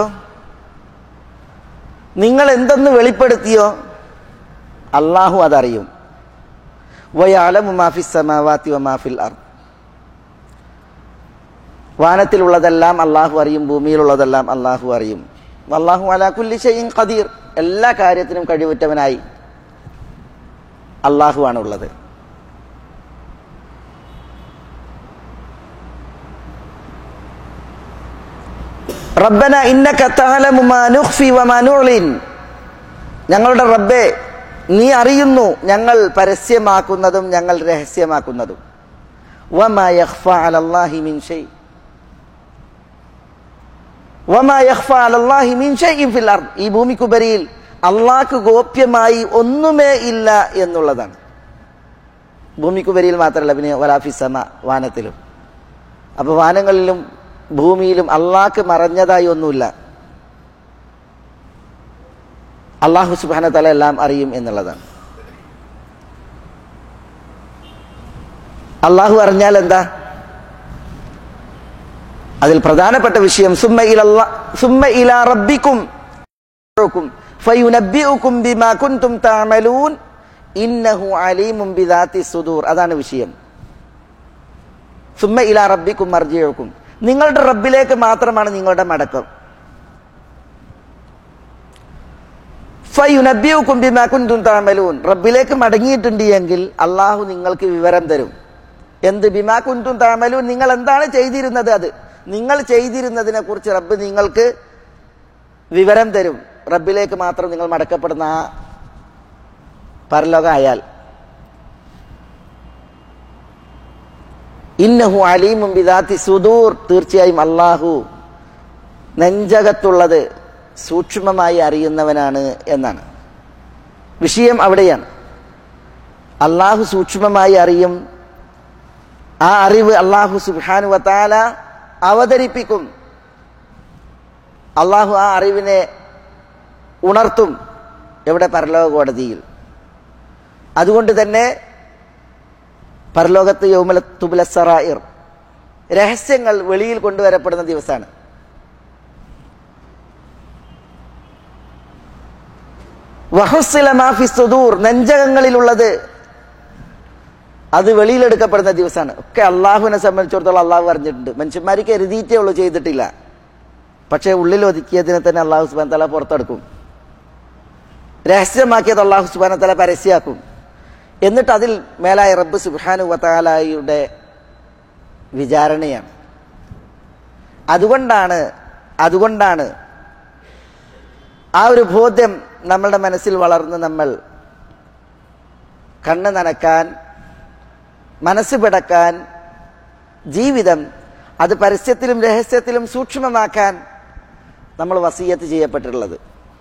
നിങ്ങൾ എന്തെന്ന് വെളിപ്പെടുത്തിയോ അള്ളാഹു അതറിയും വയാലമു മാഫി സമാവാത്തി വമാഫിൽ അർ വാനത്തിലുള്ളതെല്ലാം അള്ളാഹു അറിയും ഭൂമിയിലുള്ളതെല്ലാം അള്ളാഹു അറിയും അള്ളാഹു അലാഖുല്ലി ഷെയ്ൻ ഖദീർ എല്ലാ കാര്യത്തിനും കഴിവുറ്റവനായി അള്ളാഹു ആണുള്ളത് റബ്ബന ഇന്നക തഅലമു മാ നുഖ്ഫി വമാ നുഅ്ലിൻ ഞങ്ങളുടെ റബ്ബേ നീ അറിയുന്നു ഞങ്ങൾ പരസ്യമാക്കുന്നതും ഞങ്ങൾ രഹസ്യമാക്കുന്നതും വമാ യഖ്ഫ അലല്ലാഹി മിൻ ഷൈ വമാ യഖ്ഫ അലല്ലാഹി മിൻ ഷൈഇൻ ഫിൽ അർദ് ഈ ഭൂമിക്കുപരിയിൽ അള്ളാഹ്ക്ക് ഗോപ്യമായി ഒന്നുമേ ഇല്ല എന്നുള്ളതാണ് ഭൂമിക്കുപരിയിൽ മാത്രമല്ല പിന്നെ വലാഫിസമ വാനത്തിലും അപ്പോൾ വാനങ്ങളിലും ഭൂമിയിലും അള്ളാഹ്ക്ക് മറഞ്ഞതായി ഒന്നുമില്ല അള്ളാഹു സുബാന തല എല്ലാം അറിയും എന്നുള്ളതാണ് അള്ളാഹു അറിഞ്ഞാൽ എന്താ അതിൽ പ്രധാനപ്പെട്ട വിഷയം സുമ്മ ഇലല്ല സുമ്മ ഇലാ റബ്ബിക്കും ഫയുനബ്ബിഉക്കും ബിമാ കുൻതും തഅമലൂൻ ഇന്നഹു അലീമും ബിദാത്തി സുദൂർ അതാണ് വിഷയം സുമ്മ ഇലാ റബ്ബിക്കും മർജിഉക്കും നിങ്ങളുടെ റബ്ബിലേക്ക് മാത്രമാണ് നിങ്ങളുടെ മടക്കം ഫയുനബ്ബിഉക്കും ബിമാ കുൻതും തഅമലൂൻ റബ്ബിലേക്ക് മടങ്ങിയിട്ടുണ്ട് എങ്കിൽ അള്ളാഹു നിങ്ങൾക്ക് വിവരം തരും എന്ത് ബിമാ കുൻതും തഅമലൂൻ നിങ്ങൾ എന്താണ് ചെയ്തിരുന്നത് അത് നിങ്ങൾ ചെയ്തിരുന്നതിനെ കുറിച്ച് റബ്ബ് നിങ്ങൾക്ക് വിവരം തരും റബ്ബിലേക്ക് മാത്രം നിങ്ങൾ മടക്കപ്പെടുന്ന ആ പരലോകം ആയാൽ ഇന്നഹു അലീമും ബിദാത്തി സുദൂർ തീർച്ചയായും അള്ളാഹു നെഞ്ചകത്തുള്ളത് സൂക്ഷ്മമായി അറിയുന്നവനാണ് എന്നാണ് വിഷയം അവിടെയാണ് അള്ളാഹു സൂക്ഷ്മമായി അറിയും ആ അറിവ് അള്ളാഹു സുബാനു വത്താല അവതരിപ്പിക്കും അള്ളാഹു ആ അറിവിനെ ഉണർത്തും എവിടെ പരലോക കോടതിയിൽ അതുകൊണ്ട് തന്നെ പരലോകത്ത് യൗമല തുബുല സറായിർ രഹസ്യങ്ങൾ വെളിയിൽ കൊണ്ടുവരപ്പെടുന്ന ദിവസമാണ് വഹുസില മാഫി സുദൂർ നെഞ്ചകങ്ങളിലുള്ളത് അത് വെളിയിലെടുക്കപ്പെടുന്ന ദിവസമാണ് ഒക്കെ അള്ളാഹുവിനെ സംബന്ധിച്ചിടത്തോളം അള്ളാഹു പറഞ്ഞിട്ടുണ്ട് മനുഷ്യന്മാർക്ക് എരുതിയിട്ടേ ഉള്ളൂ ചെയ്തിട്ടില്ല പക്ഷേ ഉള്ളിൽ ഒതുക്കിയതിനെ തന്നെ അള്ളാഹു സുബാൻ തല പുറത്തെടുക്കും രഹസ്യമാക്കിയത് അള്ളാഹു സുബാന തല പരസ്യമാക്കും എന്നിട്ട് അതിൽ മേലായ റബ്ബ് സുബാനു വത്താലായുടെ വിചാരണയാണ് അതുകൊണ്ടാണ് അതുകൊണ്ടാണ് ആ ഒരു ബോധ്യം നമ്മളുടെ മനസ്സിൽ വളർന്ന് നമ്മൾ കണ്ണ് നനക്കാൻ മനസ്സ് പിടക്കാൻ ജീവിതം അത് പരസ്യത്തിലും രഹസ്യത്തിലും സൂക്ഷ്മമാക്കാൻ നമ്മൾ വസീയത്ത് ചെയ്യപ്പെട്ടിട്ടുള്ളത്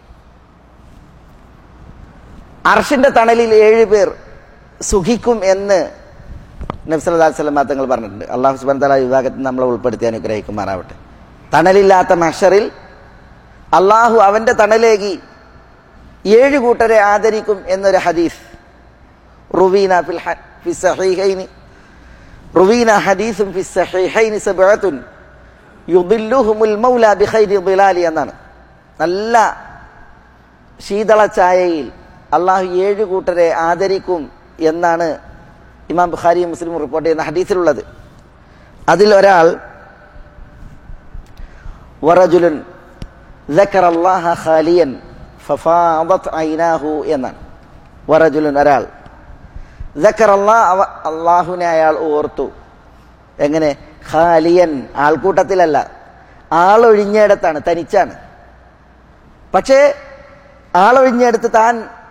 അർഷിന്റെ തണലിൽ ഏഴ് പേർ സുഖിക്കും എന്ന് നബ്സല്ലാ സ്വലം തങ്ങൾ പറഞ്ഞിട്ടുണ്ട് അള്ളാഹു സുബാൻ തല വിഭാഗത്തിൽ നമ്മളെ ഉൾപ്പെടുത്തി അനുഗ്രഹിക്കുമാറാവട്ടെ തണലില്ലാത്ത മഷറിൽ അള്ളാഹു അവന്റെ തണലേകി ഏഴ് കൂട്ടരെ ആദരിക്കും എന്നൊരു ഹദീസ് റുവീന ഫിൽ ഹ- ഫി സഹീഹൈനി റുവീന ഹദീസും ഫി സഹീഹൈനി സബഅത്തുൻ യുദില്ലുഹുമുൽ മൗല ബിഖൈരി ദിലാലി എന്നാണ് നല്ല ശീതള ഛായയിൽ അള്ളാഹു ഏഴ് കൂട്ടരെ ആദരിക്കും എന്നാണ് ഇമാം ബുഖാരി മുസ്ലിം റിപ്പോർട്ട് ചെയ്യുന്ന ഹദീസിലുള്ളത് അതിൽ ഒരാൾ വറജുലുൻ ذكر الله خاليا ففاضت عيناه എന്നാണ് വറജുലുൻ ഒരാൾ ذكر الله അവ- അള്ളാഹുവിനെ അയാൾ ഓർത്തു എങ്ങനെ ഖാലിയൻ ആൾക്കൂട്ടത്തിലല്ല ആളൊഴിഞ്ഞയിടത്താണ് തനിച്ചാണ് പക്ഷേ ആളൊഴിഞ്ഞെടുത്ത് താൻ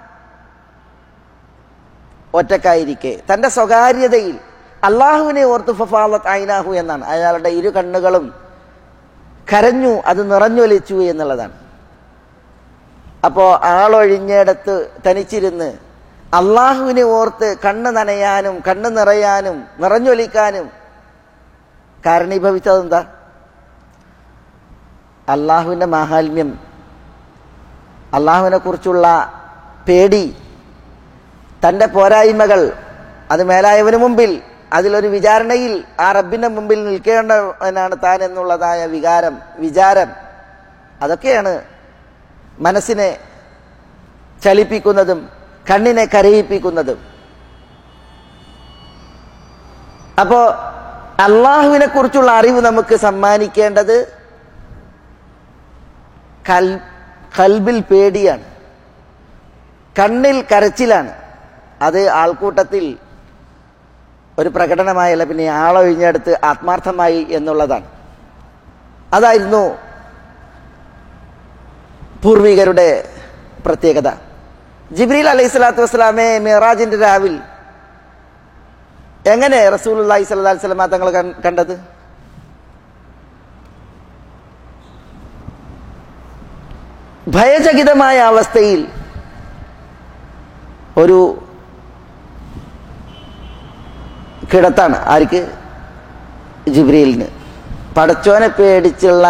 ഒറ്റക്കായിരിക്കെ തന്റെ സ്വകാര്യതയിൽ അള്ളാഹുവിനെ ഓർത്ത് ഫഫാലത്ത് ഐനാഹു എന്നാണ് അയാളുടെ ഇരു കണ്ണുകളും കരഞ്ഞു അത് നിറഞ്ഞൊലിച്ചു എന്നുള്ളതാണ് അപ്പോ ആളൊഴിഞ്ഞിടത്ത് തനിച്ചിരുന്ന് അള്ളാഹുവിനെ ഓർത്ത് കണ്ണ് നനയാനും കണ്ണ് നിറയാനും നിറഞ്ഞൊലിക്കാനും കാരണീഭവിച്ചതെന്താ അള്ളാഹുവിന്റെ മാഹാത്മ്യം അള്ളാഹുവിനെ കുറിച്ചുള്ള പേടി തന്റെ പോരായ്മകൾ അത് മേലായവന് മുമ്പിൽ അതിലൊരു വിചാരണയിൽ ആ റബ്ബിന്റെ മുമ്പിൽ നിൽക്കേണ്ടവനാണ് താൻ എന്നുള്ളതായ വികാരം വിചാരം അതൊക്കെയാണ് മനസ്സിനെ ചലിപ്പിക്കുന്നതും കണ്ണിനെ കരയിപ്പിക്കുന്നതും അപ്പോ അള്ളാഹുവിനെ കുറിച്ചുള്ള അറിവ് നമുക്ക് സമ്മാനിക്കേണ്ടത് കൽ കൽബിൽ പേടിയാണ് കണ്ണിൽ കരച്ചിലാണ് അത് ആൾക്കൂട്ടത്തിൽ ഒരു പ്രകടനമായല്ല പിന്നെ ആളൊഴിഞ്ഞെടുത്ത് ആത്മാർത്ഥമായി എന്നുള്ളതാണ് അതായിരുന്നു പൂർവികരുടെ പ്രത്യേകത ജിബ്രീൽ അലൈഹി സ്വലാത്തു വസ്സലാമെ മിറാജിന്റെ രാവിൽ എങ്ങനെ റസൂൽ അള്ളാഹി സ്വലാ സ്വലമ തങ്ങൾ കൺ- കണ്ടത് ഭയചകിതമായ അവസ്ഥയിൽ ഒരു കിടത്താണ് ആർക്ക് ജിബ്രീലിന് പടച്ചോനെ പേടിച്ചുള്ള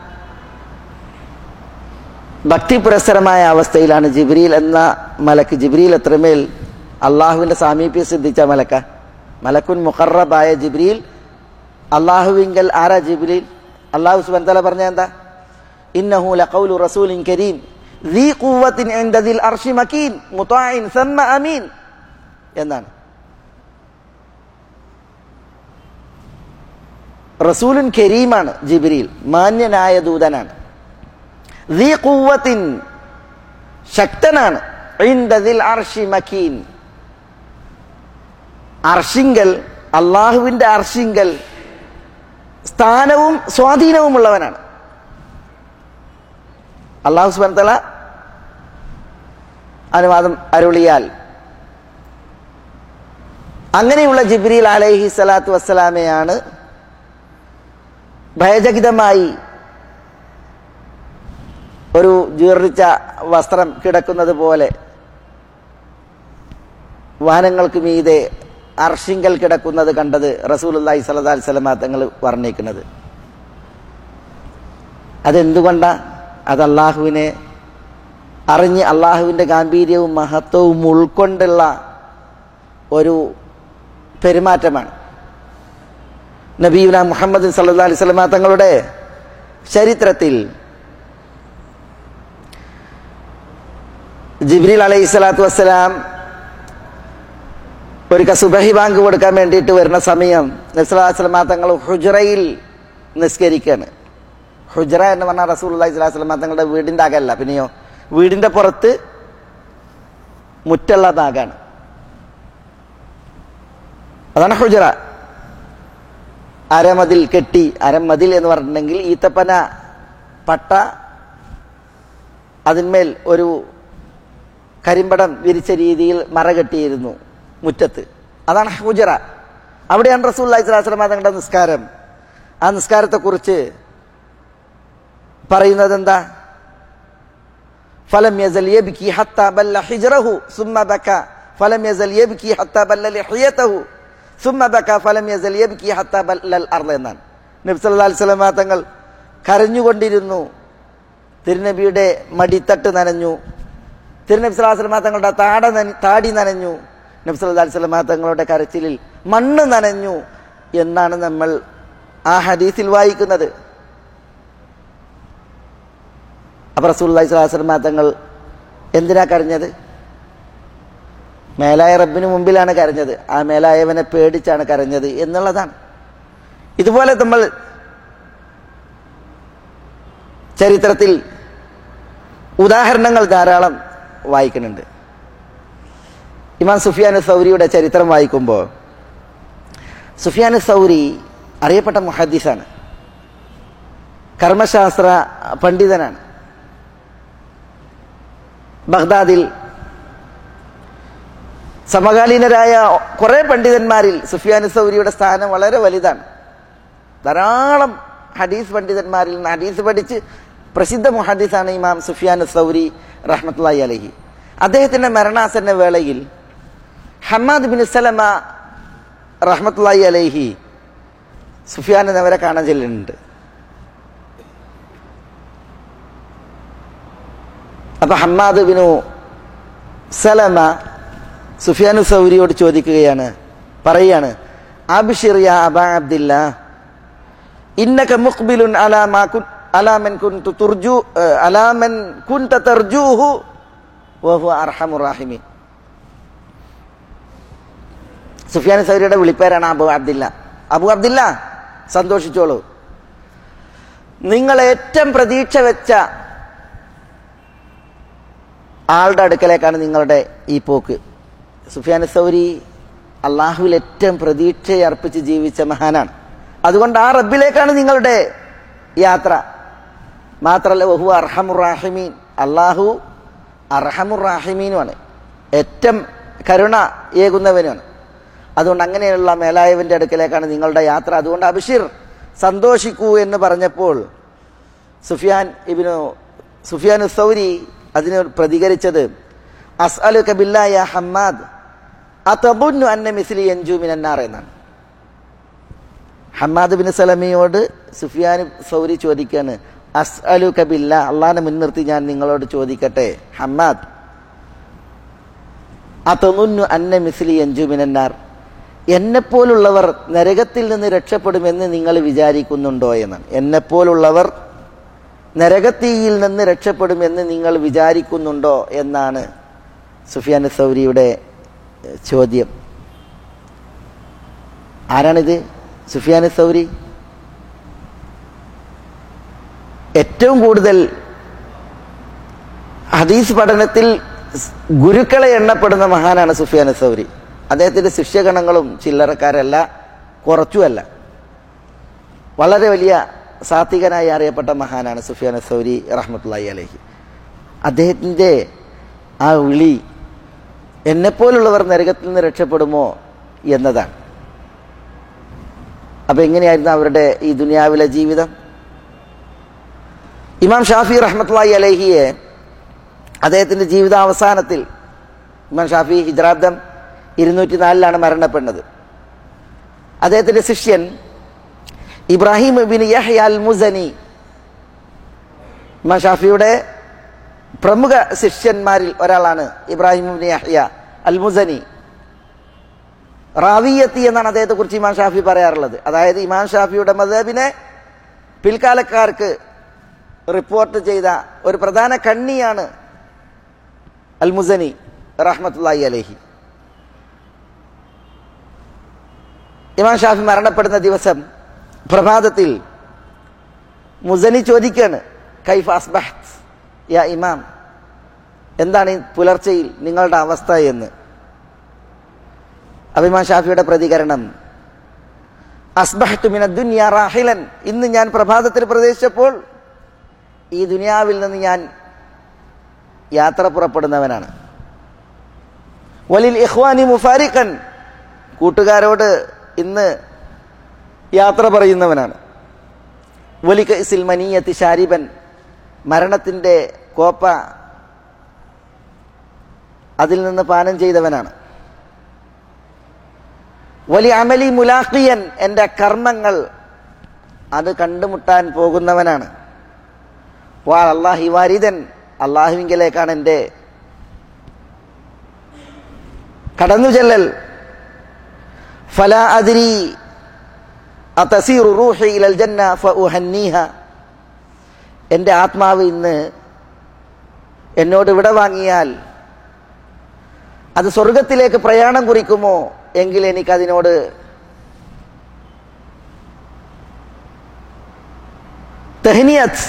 ഭക്തിപുരസരമായ അവസ്ഥയിലാണ് ജിബ്രീൽ എന്ന മലക്ക് ജിബ്രീൽ എത്രമേൽ അള്ളാഹുവിന്റെ സാമീപ്യം സിദ്ധിച്ച മലക്ക മലക്കുൻ മുഖറബായ ജിബ്രീൽ അള്ളാഹുവിങ്കൽ ആരാ ജിബ്രീൽ അള്ളാഹു സുബൻ തല പറഞ്ഞ എന്താ ഇന്നഹു ലഖൗലു റസൂലിൻ കരീം ذي قوة عند ذي الأرش مكين مطاع ثم أمين എന്നാണ് റസൂലുൻ കരീമാണ് ജിബ്രീൽ മാന്യനായ ദൂതനാണ് ذي قوة ശക്തനാണ് عند ذي الأرش مكين അർഷിങ്കൽ അള്ളാഹുവിൻ്റെ അർഷിങ്കൽ സ്ഥാനവും സ്വാധീനവുമുള്ളവനാണ് അള്ളാഹു സുബാൻ അനുവാദം അരുളിയാൽ അങ്ങനെയുള്ള ജിബ്രീൽ അലൈഹി സ്വലാത്തു വസ്സലാമയാണ് ഭയചകിതമായി ഒരു ജീർണിച്ച വസ്ത്രം കിടക്കുന്നത് പോലെ വാഹനങ്ങൾക്ക് മീതെ അർഷിങ്കൽ കിടക്കുന്നത് കണ്ടത് റസൂലുല്ലാഹി സല്ലല്ലാഹു അലൈഹി വസല്ലമ തങ്ങൾ വർണ്ണിക്കുന്നത് അതെന്തുകൊണ്ടാ അത് അള്ളാഹുവിനെ അറിഞ്ഞ് അള്ളാഹുവിൻ്റെ ഗാംഭീര്യവും മഹത്വവും ഉൾക്കൊണ്ടുള്ള ഒരു പെരുമാറ്റമാണ് നബീന മുഹമ്മദ് സല്ലാ അലൈഹി സ്വലമ തങ്ങളുടെ ചരിത്രത്തിൽ ജിബ്രീൽ അലൈഹി സ്വലാത്തു വസ്സലാം ഒരു സുബഹി ബാങ്ക് കൊടുക്കാൻ വേണ്ടിയിട്ട് വരുന്ന സമയം നബ്സലാസ്ലമ തങ്ങൾ ഹുജറയിൽ നിസ്കരിക്കുകയാണ് ഹുജറ എന്ന് പറഞ്ഞാൽ റസൂൽ അള്ളഹി സ്വലാസ്ലമ തങ്ങളുടെ വീടിൻ്റെ അകല്ല പിന്നെയോ വീടിൻ്റെ പുറത്ത് മുറ്റുള്ള ഭാഗമാണ് അതാണ് ഹുജറ അരമതിൽ കെട്ടി അരമതിൽ എന്ന് പറഞ്ഞിട്ടുണ്ടെങ്കിൽ ഈത്തപ്പന പട്ട അതിന്മേൽ ഒരു കരിമ്പടം വിരിച്ച രീതിയിൽ മറ കെട്ടിയിരുന്നു മുറ്റത്ത് അതാണ് ഹുജറ അവിടെയാണ് റസൂൽ അലൈഹി സ്വലാസ്ലമ തങ്ങളുടെ നിസ്കാരം ആ നിസ്കാരത്തെക്കുറിച്ച് പറയുന്നത് എന്താ ഫലം യസൽ യബ്കി ഹത്ത ബല്ല ഹിജ്റഹു സുമ്മ ബക ഫലം യസൽ യബ്കി ഹത്ത ബല്ല ലിഹിയതഹു സുമ്മ ബക ഫലം യസൽ യബ്കി ഹത്ത ബല്ലൽ അർള എന്നാണ് നബി സല്ലല്ലാഹു അലൈഹി വസല്ലം തങ്ങൾ കരഞ്ഞുകൊണ്ടിരുന്നു തിരുനബിയുടെ മടിത്തട്ട് നനഞ്ഞു തിരുനബി സല്ലല്ലാഹു അലൈഹി വസല്ലം തങ്ങളുടെ താട താടി നനഞ്ഞു നബി സല്ലല്ലാഹു അലൈഹി വസല്ലം തങ്ങളുടെ കരച്ചിലിൽ മണ്ണ് നനഞ്ഞു എന്നാണ് നമ്മൾ ആ ഹദീസിൽ വായിക്കുന്നത് അപ്പോൾ റസൂല്ലി സ്വലാസ്ലമ തങ്ങൾ എന്തിനാ കരഞ്ഞത് മേലായ റബ്ബിന് മുമ്പിലാണ് കരഞ്ഞത് ആ മേലായവനെ പേടിച്ചാണ് കരഞ്ഞത് എന്നുള്ളതാണ് ഇതുപോലെ നമ്മൾ ചരിത്രത്തിൽ ഉദാഹരണങ്ങൾ ധാരാളം വായിക്കുന്നുണ്ട് ഇമാം സുഫിയാൻ സൗരിയുടെ ചരിത്രം വായിക്കുമ്പോൾ സുഫിയാൻ സൗരി അറിയപ്പെട്ട മുഹദ്ദീസാണ് കർമ്മശാസ്ത്ര പണ്ഡിതനാണ് ബഗ്ദാദിൽ സമകാലീനരായ കുറേ പണ്ഡിതന്മാരിൽ സുഫിയാൻ സൗരിയുടെ സ്ഥാനം വളരെ വലുതാണ് ധാരാളം ഹദീസ് പണ്ഡിതന്മാരിൽ നിന്ന് ഹദീസ് പഠിച്ച് പ്രസിദ്ധ മുഹദീസാണ് ഇമാം സുഫിയാൻ സൗരി റഹ്മത്തുള്ളി അലഹി അദ്ദേഹത്തിൻ്റെ മരണാസന്ന വേളയിൽ ഹമ്മാദ് ബിൻ സലമ റഹ്മത്തുള്ളി അലഹി സുഫിയാൻ എന്നവരെ കാണാൻ ചെല്ലുന്നുണ്ട് അപ്പൊ ഹമ്മാദ് ബിനു സലമ സുഫിയാനു സൗരിയോട് ചോദിക്കുകയാണ് പറയാണ് അബ്ഷിർ യാ അബാ അബ്ദില്ല ഇന്നക മുഖ്ബിലുൻ അലാ മാ കുൻ അലാ മൻ കുൻതു തുർജു അലാ മൻ കുൻത തർജൂഹു വഹു അർഹമുർ റഹീമീൻ സുഫിയാൻ സൗരിയുടെ വിളിപ്പേരാണ് അബു അബ്ദില്ല അബു അബ്ദില്ല സന്തോഷിച്ചോളൂ നിങ്ങൾ ഏറ്റവും പ്രതീക്ഷ വെച്ച ആളുടെ അടുക്കലേക്കാണ് നിങ്ങളുടെ ഈ പോക്ക് സുഫിയാൻ സൗരി അള്ളാഹുവിൽ ഏറ്റവും പ്രതീക്ഷയെ അർപ്പിച്ച് ജീവിച്ച മഹാനാണ് അതുകൊണ്ട് ആ റബ്ബിലേക്കാണ് നിങ്ങളുടെ യാത്ര മാത്രല്ല വഹു അർഹമുറാഹിമീൻ അള്ളാഹു അർഹമുറാഹിമീനുമാണ് ഏറ്റവും കരുണ ഏകുന്നവനുമാണ് അതുകൊണ്ട് അങ്ങനെയുള്ള മേലായവന്റെ അടുക്കലേക്കാണ് നിങ്ങളുടെ യാത്ര അതുകൊണ്ട് അബിഷിർ സന്തോഷിക്കൂ എന്ന് പറഞ്ഞപ്പോൾ സുഫിയാൻ ഇബിനു സുഫിയാൻ സൗരി അതിന് പ്രതികരിച്ചത് അസ്അലു കബില്ലായ ഹമ്മാദ് അതബുന്നു അന്ന മിസ്ലി എൻജു മിനന്നാർ എന്നാണ് ഹമ്മാദ് ബിൻ സലമിയോട് സുഫിയാൻ സൗരി ചോദിക്കാണ് അസ്അലു കബില്ല അള്ളാഹിനെ മുൻനിർത്തി ഞാൻ നിങ്ങളോട് ചോദിക്കട്ടെ ഹമ്മാദ് അതനുന്നു അന്ന മിസ്ലി എൻജു മിനന്നാർ എന്നെപ്പോലുള്ളവർ നരകത്തിൽ നിന്ന് രക്ഷപ്പെടുമെന്ന് നിങ്ങൾ വിചാരിക്കുന്നുണ്ടോ എന്നാണ് എന്നെപ്പോലുള്ളവർ നരകത്തീയിൽ നിന്ന് രക്ഷപ്പെടുമെന്ന് നിങ്ങൾ വിചാരിക്കുന്നുണ്ടോ എന്നാണ് സുഫിയാൻ സൗരിയുടെ ചോദ്യം ആരാണിത് സുഫിയാൻ സൗരി ഏറ്റവും കൂടുതൽ ഹദീസ് പഠനത്തിൽ ഗുരുക്കളെ എണ്ണപ്പെടുന്ന മഹാനാണ് സുഫിയാൻ സൗരി അദ്ദേഹത്തിൻ്റെ ശിഷ്യഗണങ്ങളും ചില്ലറക്കാരല്ല കുറച്ചുമല്ല വളരെ വലിയ സാത്വികനായി അറിയപ്പെട്ട മഹാനാണ് സുഫിയാൻ സൗരി റഹ്മത്തുള്ളി അലഹി അദ്ദേഹത്തിൻ്റെ ആ വിളി എന്നെപ്പോലുള്ളവർ നരകത്തിൽ നിന്ന് രക്ഷപ്പെടുമോ എന്നതാണ് അപ്പം എങ്ങനെയായിരുന്നു അവരുടെ ഈ ദുനിയാവിലെ ജീവിതം ഇമാം ഷാഫി റഹ്മത്തുള്ളി അലഹിയെ അദ്ദേഹത്തിൻ്റെ ജീവിതാവസാനത്തിൽ ഇമാം ഷാഫി ഹിജ്രാബ്ദം ഇരുന്നൂറ്റി നാലിലാണ് മരണപ്പെടുന്നത് അദ്ദേഹത്തിൻ്റെ ശിഷ്യൻ Ibrahim bin Yahya al Muzani Imam ഷാഫിയുടെ പ്രമുഖ ശിഷ്യന്മാരിൽ ഒരാളാണ് Ibrahim bin Yahya al Muzani റാവിയത്തി എന്നാണ് അദ്ദേഹത്തെ കുറിച്ച് ഇമാം ഷാഫി പറയാറുള്ളത് അതായത് ഇമാം ഷാഫിയുടെ മദബിനെ പിൽക്കാലക്കാർക്ക് റിപ്പോർട്ട് ചെയ്ത ഒരു പ്രധാന കണ്ണിയാണ് അൽ മുസനി റഹ്മത്തുല്ലായി അലഹി ഇമാം ഷാഫി മരണപ്പെടുന്ന ദിവസം പ്രഭാതത്തിൽ മുസനി ചോദിക്കാണ് കൈഫ് അസ്ബഹത്ത് യാ ഇമാം എന്താണ് ഈ പുലർച്ചയിൽ നിങ്ങളുടെ അവസ്ഥ എന്ന് അഭിമാൻ ഷാഫിയുടെ പ്രതികരണം അസ്ബഹത്തു മിന ദുനിയ റാഹിലൻ ഇന്ന് ഞാൻ പ്രഭാതത്തിൽ പ്രവേശിച്ചപ്പോൾ ഈ ദുനിയാവിൽ നിന്ന് ഞാൻ യാത്ര പുറപ്പെടുന്നവനാണ് വലിൽ ഇഹ്വാനി മുഫാരിഖൻ കൂട്ടുകാരോട് ഇന്ന് യാത്ര പറയുന്നവനാണ് വലിക ഇസിൽ മനീയത്തി ഷാരിബൻ മരണത്തിൻ്റെ കോപ്പ അതിൽ നിന്ന് പാനം ചെയ്തവനാണ് വലിയ അമലി മുലാഖിയൻ എൻ്റെ കർമ്മങ്ങൾ അത് കണ്ടുമുട്ടാൻ പോകുന്നവനാണ് വാ അള്ളാഹി വാരിദൻ അള്ളാഹുവിങ്കലേക്കാണ് എൻ്റെ കടന്നു ചെല്ലൽ ഫല അതിരി അതസീറു റൂഹി ഇലൽ ജന്ന ഫഉഹന്നീഹ എൻ്റെ ആത്മാവ് ഇന്ന് എന്നോട് വിട വാങ്ങിയാൽ അത് സ്വർഗത്തിലേക്ക് പ്രയാണം കുറിക്കുമോ എങ്കിൽ എനിക്കതിനോട് തെഹ്നിയത്ത്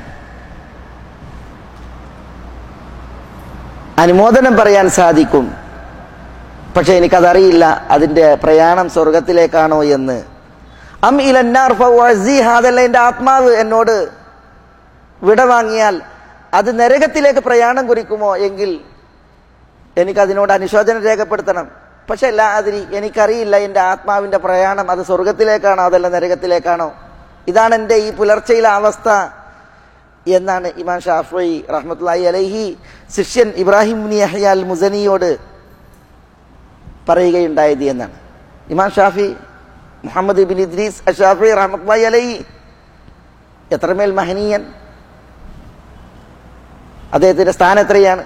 അനുമോദനം പറയാൻ സാധിക്കും പക്ഷെ എനിക്കതറിയില്ല അതിൻ്റെ പ്രയാണം സ്വർഗത്തിലേക്കാണോ എന്ന് അം ഇലന്നാർ അതല്ല എൻ്റെ ആത്മാവ് എന്നോട് വിട വാങ്ങിയാൽ അത് നരകത്തിലേക്ക് പ്രയാണം കുറിക്കുമോ എങ്കിൽ എനിക്കതിനോട് അനുശോചനം രേഖപ്പെടുത്തണം പക്ഷെ അല്ല അതിരി എനിക്കറിയില്ല എൻ്റെ ആത്മാവിൻ്റെ പ്രയാണം അത് സ്വർഗത്തിലേക്കാണോ അതല്ല നരകത്തിലേക്കാണോ ഇതാണ് എൻ്റെ ഈ പുലർച്ചയിലെ അവസ്ഥ എന്നാണ് ഇമാം ഷാഫി റഹ്മത്തുള്ളി അലൈഹി ശിഷ്യൻ ഇബ്രാഹിം യഹ്യ അൽ മുസനിയോട് പറയുകയുണ്ടായത് എന്നാണ് Imam Shafi Muhammad bin Idris ash Shafi റഹ്മത്തുള്ളി അലൈഹി എത്രമേൽ മഹനീയൻ അദ്ദേഹത്തിൻ്റെ സ്ഥാനം എത്രയാണ്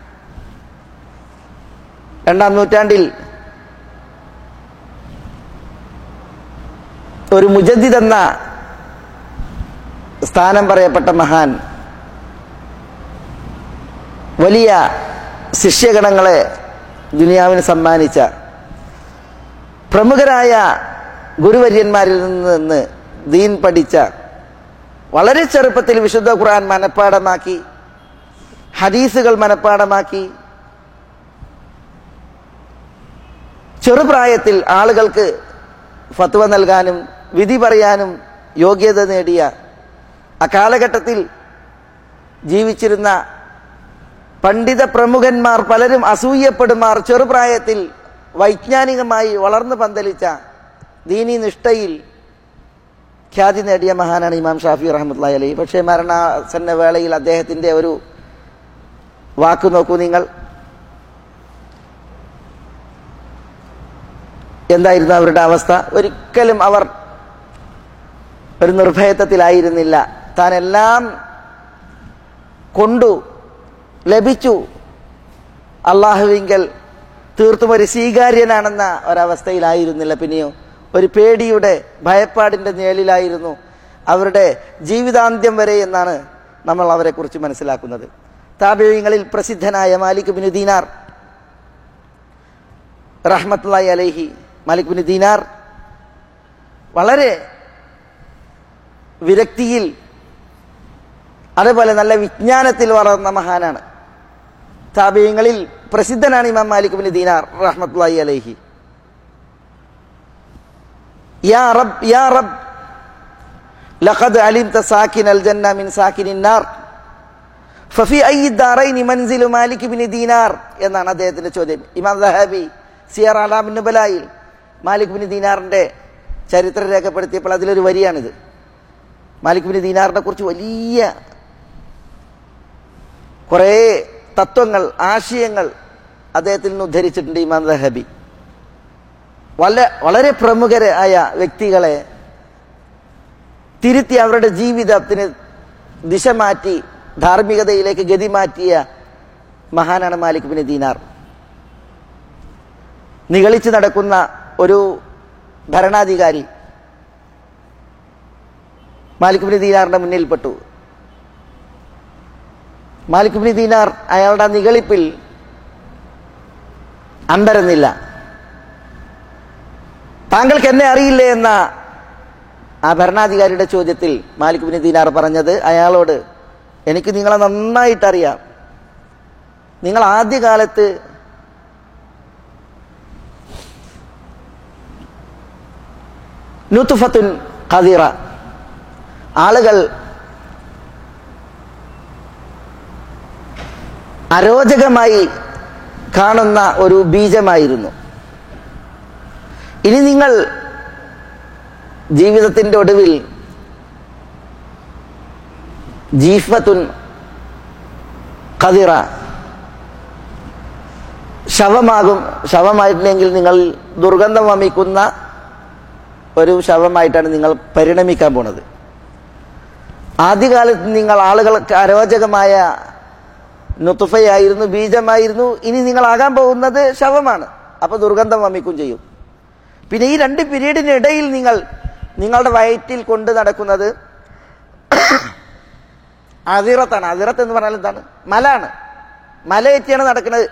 രണ്ടാം നൂറ്റാണ്ടിൽ ഒരു മുജദ്ദിദ് എന്ന സ്ഥാനം പറയപ്പെട്ട മഹാൻ വലിയ ശിഷ്യഗണങ്ങളെ ദുനിയാവിന് സമ്മാനിച്ച പ്രമുഖരായ ഗുരുവര്യന്മാരിൽ നിന്ന് ദീൻ പഠിച്ച വളരെ ചെറുപ്പത്തിൽ വിശുദ്ധ ഖുർആൻ മനഃപ്പാടമാക്കി ഹദീസുകൾ മനഃപ്പാടമാക്കി ചെറുപ്രായത്തിൽ ആളുകൾക്ക് ഫത്വ നൽകാനും വിധി പറയാനും യോഗ്യത നേടിയ അക്കാലഘട്ടത്തിൽ ജീവിച്ചിരുന്ന പണ്ഡിത പ്രമുഖന്മാർ പലരും അസൂയപ്പെടുമാർ ചെറുപ്രായത്തിൽ വൈജ്ഞാനികമായി വളർന്നു പന്തലിച്ച ദീനി നിഷ്ഠയിൽ ഖ്യാതി നേടിയ മഹാനാണ് ഇമാം ഷാഫി റഹ്മത്തുള്ള അലി പക്ഷേ മരണാസന്ന വേളയിൽ അദ്ദേഹത്തിൻ്റെ ഒരു വാക്ക് നോക്കൂ നിങ്ങൾ എന്തായിരുന്നു അവരുടെ അവസ്ഥ ഒരിക്കലും അവർ ഒരു നിർഭയത്വത്തിലായിരുന്നില്ല താൻ എല്ലാം കൊണ്ടു ലഭിച്ചു അള്ളാഹുവിങ്കൽ തീർത്തും ഒരു സ്വീകാര്യനാണെന്ന ഒരവസ്ഥയിലായിരുന്നില്ല പിന്നെയോ ഒരു പേടിയുടെ ഭയപ്പാടിൻ്റെ നിഴലിലായിരുന്നു അവരുടെ ജീവിതാന്ത്യം വരെ എന്നാണ് നമ്മൾ അവരെക്കുറിച്ച് മനസ്സിലാക്കുന്നത് താപേയങ്ങളിൽ പ്രസിദ്ധനായ മാലിക് ബിൻ ദീനാർ റഹ്മത്തുള്ളാഹി അലൈഹി മാലിക് ബിൻ ദീനാർ വളരെ വിരക്തിയിൽ അതേപോലെ നല്ല വിജ്ഞാനത്തിൽ വളർന്ന മഹാനാണ് താപീയങ്ങളിൽ പ്രസിദ്ധനാണ് ഇമാം മാലിക് ബിൻ ദീനാർ റഹ്മത്തുള്ളാഹി അലൈഹി യാ റബ് യാ റബ് ലഖദ് അലിംത സാക്കിൻ അൽ ജന്ന മിൻ സാക്കിനിൻ നാർ ഫഫി അയ്യി ദാറൈനി മൻസിലു മാലിക് ബിൻ ദീനാർ എന്നാണ് അദ്ദേഹത്തിന്റെ ചോദ്യം ഇമാം ദഹാബി സിയർ അലാമിൻ നുബലായിൽ മാലിക് ബിൻ ദീനാറിന്റെ ചരിത്രം രേഖപ്പെടുത്തിയപ്പോൾ അതിലൊരു വരിയാണിത് മാലിക് ബിൻ ദീനാറിനെ കുറിച്ച് വലിയ കുറേ തത്വങ്ങൾ ആശയങ്ങൾ അദ്ദേഹത്തിൽ നിന്ന് ഉദ്ധരിച്ചിട്ടുണ്ട് ഇമാം ദഹബി വളരെ വളരെ പ്രമുഖരായ വ്യക്തികളെ തിരുത്തി അവരുടെ ജീവിതത്തിന് ദിശ മാറ്റി ധാർമ്മികതയിലേക്ക് ഗതി മാറ്റിയ മഹാനാണ് മാലിക് ബിൻ ദീനാർ നിഗളിച്ച് നടക്കുന്ന ഒരു ഭരണാധികാരി മാലിക് ബിൻ ദീനാറിന്റെ മുന്നിൽപ്പെട്ടു മാലിക് ബിൻ ദീനാർ അയാളുടെ നിഗളിപ്പിൽ അമ്പരന്നില്ല താങ്കൾക്ക് എന്നെ അറിയില്ലേ എന്ന ആ ഭരണാധികാരിയുടെ ചോദ്യത്തിൽ മാലിക് ബിൻ ദീനാർ പറഞ്ഞത് അയാളോട് എനിക്ക് നിങ്ങളെ നന്നായിട്ട് അറിയാം നിങ്ങൾ ആദ്യകാലത്ത് നുത്തുഫത്തുൻ ഖദീറ ആളുകൾ അരോചകമായി കാണുന്ന ഒരു ബീജമായിരുന്നു ഇനി നിങ്ങൾ ജീവിതത്തിൻ്റെ ഒടുവിൽ ജീഫത്തുൻ ഖദിറ ശവമാകും ശവമായിട്ടില്ലെങ്കിൽ നിങ്ങൾ ദുർഗന്ധം വമിക്കുന്ന ഒരു ശവമായിട്ടാണ് നിങ്ങൾ പരിണമിക്കാൻ പോണത് ആദ്യകാലത്ത് നിങ്ങൾ ആളുകൾക്ക് അരോചകമായ നുത്തുഫയായിരുന്നു ബീജമായിരുന്നു ഇനി നിങ്ങളാകാൻ പോകുന്നത് ശവമാണ് അപ്പൊ ദുർഗന്ധം വമിക്കും ചെയ്യും പിന്നെ ഈ രണ്ട് പീരീഡിനിടയിൽ നിങ്ങൾ നിങ്ങളുടെ വയറ്റിൽ കൊണ്ട് നടക്കുന്നത് അതിറത്താണ് അതിറത്ത് എന്ന് പറഞ്ഞാൽ എന്താണ് മലാണ് മലയേറ്റിയാണ് നടക്കുന്നത്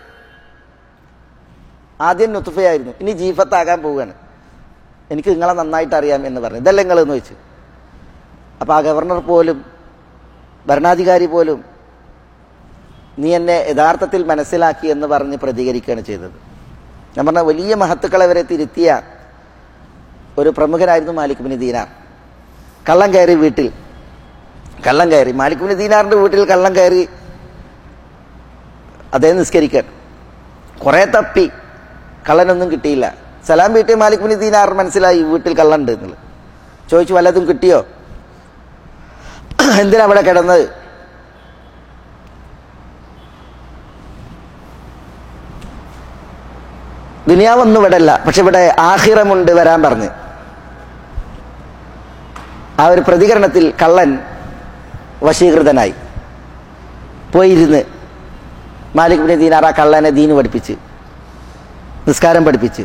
ആദ്യം നുത്തുഫയായിരുന്നു ഇനി ജീഫത്താകാൻ പോവുകയാണ് എനിക്ക് നിങ്ങളെ നന്നായിട്ട് അറിയാം എന്ന് പറഞ്ഞു ഇതല്ല നിങ്ങളെന്ന് ചോദിച്ചു അപ്പോൾ ആ ഗവർണർ പോലും ഭരണാധികാരി പോലും നീ എന്നെ യഥാർത്ഥത്തിൽ മനസ്സിലാക്കി എന്ന് പറഞ്ഞ് പ്രതികരിക്കുകയാണ് ചെയ്തത് ഞാൻ പറഞ്ഞ വലിയ മഹത്തുക്കളെ വരെ തിരുത്തിയ ഒരു പ്രമുഖനായിരുന്നു മാലിക് ബിൻ ദീനാർ കള്ളം കയറി വീട്ടിൽ കള്ളം കയറി മാലിക് ബിൻ ദീനാറിന്റെ വീട്ടിൽ കള്ളം കയറി അദ്ദേഹം നിസ്കരിക്കാൻ കുറേ തപ്പി കള്ളനൊന്നും കിട്ടിയില്ല സലാം വീട്ടിൽ മാലിക് ബിൻ ദീനാർ മനസ്സിലായി വീട്ടിൽ കള്ളുണ്ട് എന്നുള്ളത് ചോദിച്ചു വല്ലതും കിട്ടിയോ എന്തിനാ അവിടെ കിടന്നത് ദുനിയാവൊന്നും ഇവിടെ അല്ല പക്ഷെ ഇവിടെ ആഹിറമുണ്ട് വരാൻ പറഞ്ഞ് ആ ഒരു പ്രതികരണത്തിൽ കള്ളൻ വശീകൃതനായി പോയിരുന്ന് മാലിക് ബിൻ ദീനാർ ആ കള്ളനെ ദീന് പഠിപ്പിച്ച് നിസ്കാരം പഠിപ്പിച്ച്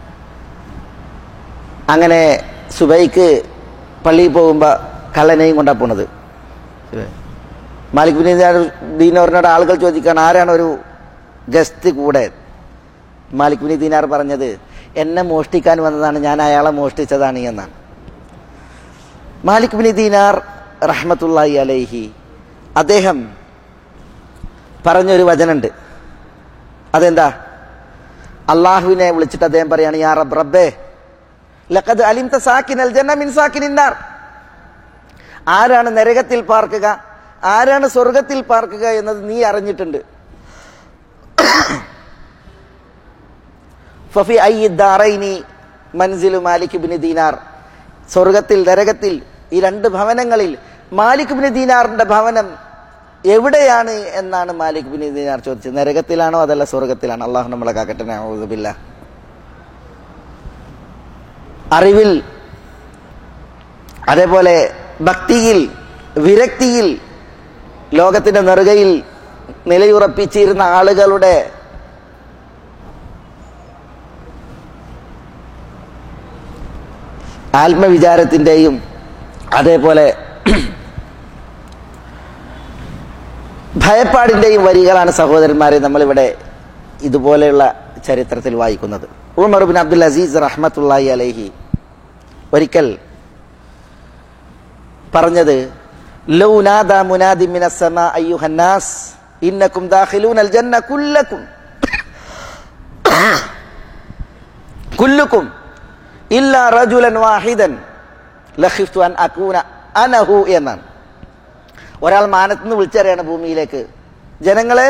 അങ്ങനെ സുബൈക്ക് പള്ളിയിൽ പോകുമ്പോൾ കള്ളനെയും കൊണ്ടാണ് പോണത് മാലിക് ബിൻ ദീനാർ ദീനോറിനോട് ആളുകൾ ചോദിക്കുകയാണ് ആരാണ് ഒരു ഗസ്റ്റ് കൂടെ മാലിക് ബിൻ ദീനാർ പറഞ്ഞത് എന്നെ മോഷ്ടിക്കാൻ വന്നതാണ് ഞാൻ അയാളെ മോഷ്ടിച്ചതാണ് എന്നാണ് മാലിക് ബിൻ ദീനാർ റഹ്മത്തുള്ളാഹി അലൈഹി അദ്ദേഹം പറഞ്ഞൊരു വചനുണ്ട് അതെന്താ അള്ളാഹുവിനെ വിളിച്ചിട്ട് അദ്ദേഹം പറയാണ് യാ റബ്ബ് റബ്ബേ ലഖദ് അലിംത സാക്കിനൽ ജന്ന മിൻ സാക്കിനിന്നാർ ആരാണ് നരകത്തിൽ പാർക്കുക ആരാണ് സ്വർഗത്തിൽ പാർക്കുക എന്നത് നീ അറിഞ്ഞിട്ടുണ്ട് ഫഫി അയ്യിദ്ദാറൈനി മൻസിലു മാലിക് ബിൻ ദീനാർ സ്വർഗത്തിൽ നരകത്തിൽ ഈ രണ്ട് ഭവനങ്ങളിൽ മാലിക് ബിൻ ദീനാറിന്റെ ഭവനം എവിടെയാണ് എന്നാണ് മാലിക് ബിൻ ദീനാർ ചോദിച്ചത് നരകത്തിലാണോ അതല്ല സ്വർഗത്തിലാണോ അള്ളാഹു നമ്മളെ കാക്കട്ടെ നഅൂദുബില്ലാ അറിവിൽ അതേപോലെ ഭക്തിയിൽ വിരക്തിയിൽ ലോകത്തിന്റെ നെറുകയിൽ നിലയുറപ്പിച്ചിരുന്ന ആളുകളുടെ ആത്മവിചാരത്തിൻ്റെയും അതേപോലെ ഭയപ്പാടിൻ്റെയും വരികളാണ് സഹോദരന്മാരെ നമ്മളിവിടെ ഇതുപോലെയുള്ള ചരിത്രത്തിൽ വായിക്കുന്നത് ഉമർ ബിൻ അബ്ദുൽ അസീസ് റഹ്മത്തുള്ളാഹി അലൈഹി ഒരിക്കൽ പറഞ്ഞത് ലൗ നാദാ മുനാദി മിനസ് സമാ അയ്യുഹന്നാസ് ഇന്നക്കും ദാഖിലൂനൽ ജന്ന കുല്ലക്കും കുല്ലുക്കും ഇല്ല റജുലൻ വാഹിദൻ ലഖിഫ്തു അൻ അകൂന അനഹു എന്നാണ് ഒരാൾ മാനത്തുനിന്ന് വിളിച്ചറിയാണ് ഭൂമിയിലേക്ക് ജനങ്ങളെ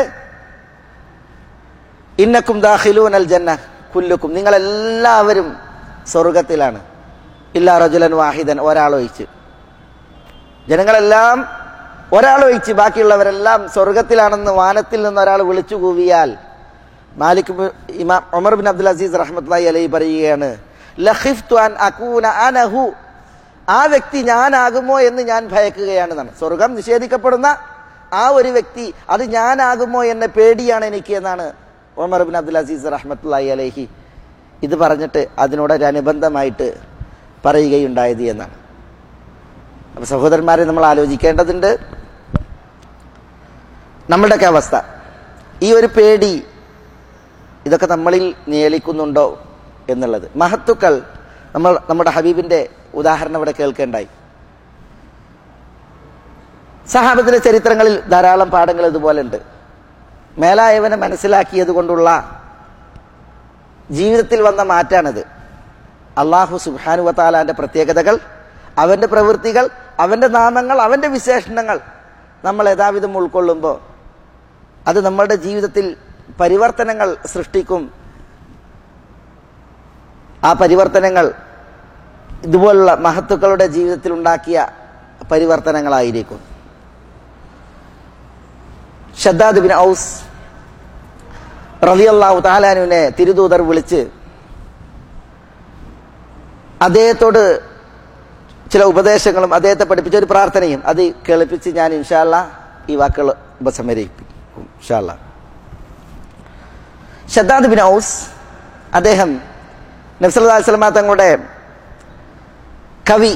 ഇന്നക്കും ദാഖിലൂൻ അൽ ജന്ന കുല്ലുക്കും നിങ്ങളെല്ലാവരും സ്വർഗത്തിലാണ് ഇല്ല റജുലൻ വാഹിദൻ ഒരാളൊഴിച്ച് ജനങ്ങളെല്ലാം ഒരാളൊഴിച്ച് ബാക്കിയുള്ളവരെല്ലാം സ്വർഗത്തിലാണെന്ന് വാനത്തിൽ നിന്ന് ഒരാൾ വിളിച്ചു കൂവിയാൽ മാലിക് ബി- ഇമാം ഉമർ ബിൻ അബ്ദുൽ അസീസ് റഹ്മത്തുള്ളാഹി അലൈഹി പറയുകയാണ് ലഖിഫ്തു അൻ അകൂന അനഹു ആ വ്യക്തി ഞാനാകുമോ എന്ന് ഞാൻ ഭയക്കുകയാണെന്നാണ് സ്വർഗം നിഷേധിക്കപ്പെടുന്ന ആ ഒരു വ്യക്തി അത് ഞാനാകുമോ എന്ന പേടിയാണ് എനിക്ക് എന്നാണ് ഉമർ ബിൻ അബ്ദുൽ അസീസ് റഹ്മത്തുള്ളാഹി അലൈഹി ഇത് പറഞ്ഞിട്ട് അതിനോടൊരനുബന്ധമായിട്ട് പറയുകയുണ്ടായത് എന്നാണ് അപ്പൊ സഹോദരന്മാരെ നമ്മൾ ആലോചിക്കേണ്ടതുണ്ട് നമ്മളുടെയൊക്കെ അവസ്ഥ ഈ ഒരു പേടി ഇതൊക്കെ നമ്മളിൽ നിയലിക്കുന്നുണ്ടോ എന്നുള്ളത് മഹത്തുക്കൾ നമ്മൾ നമ്മുടെ ഹബീബിന്റെ ഉദാഹരണം ഇവിടെ കേൾക്കേണ്ടായി സഹാബത്തിലെ ചരിത്രങ്ങളിൽ ധാരാളം പാഠങ്ങൾ ഇതുപോലെ ഉണ്ട് മേലായവനെ മനസ്സിലാക്കിയത് കൊണ്ടുള്ള ജീവിതത്തിൽ വന്ന മാറ്റാണിത് അള്ളാഹു സുബാനുവത്താലാന്റെ പ്രത്യേകതകൾ അവന്റെ പ്രവൃത്തികൾ അവന്റെ നാമങ്ങൾ അവന്റെ വിശേഷണങ്ങൾ നമ്മൾ യഥാവിധം ഉൾക്കൊള്ളുമ്പോൾ അത് നമ്മളുടെ ജീവിതത്തിൽ പരിവർത്തനങ്ങൾ സൃഷ്ടിക്കും ആ പരിവർത്തനങ്ങൾ ഇതുപോലുള്ള മഹത്തുക്കളുടെ ജീവിതത്തിൽ ഉണ്ടാക്കിയ പരിവർത്തനങ്ങളായിരിക്കും ഷദ്ദാദ് ബിൻ ഔസ് റളിയല്ലാഹു താലാനുവിനെ തിരുദൂതർ വിളിച്ച് അദ്ദേഹത്തോട് ചില ഉപദേശങ്ങളും അദ്ദേഹത്തെ പഠിപ്പിച്ച ഒരു പ്രാർത്ഥനയും അത് കേൾപ്പിച്ച് ഞാൻ ഇൻഷാല്ല ഈ വാക്കുകൾ ഉപസമരിപ്പിക്കും ഇൻഷാല്ല ഷദ്ദാദ് ബിൻ ഔസ് അദ്ദേഹം നബ്സല്ലാ സ്വലമ തങ്ങളുടെ കവി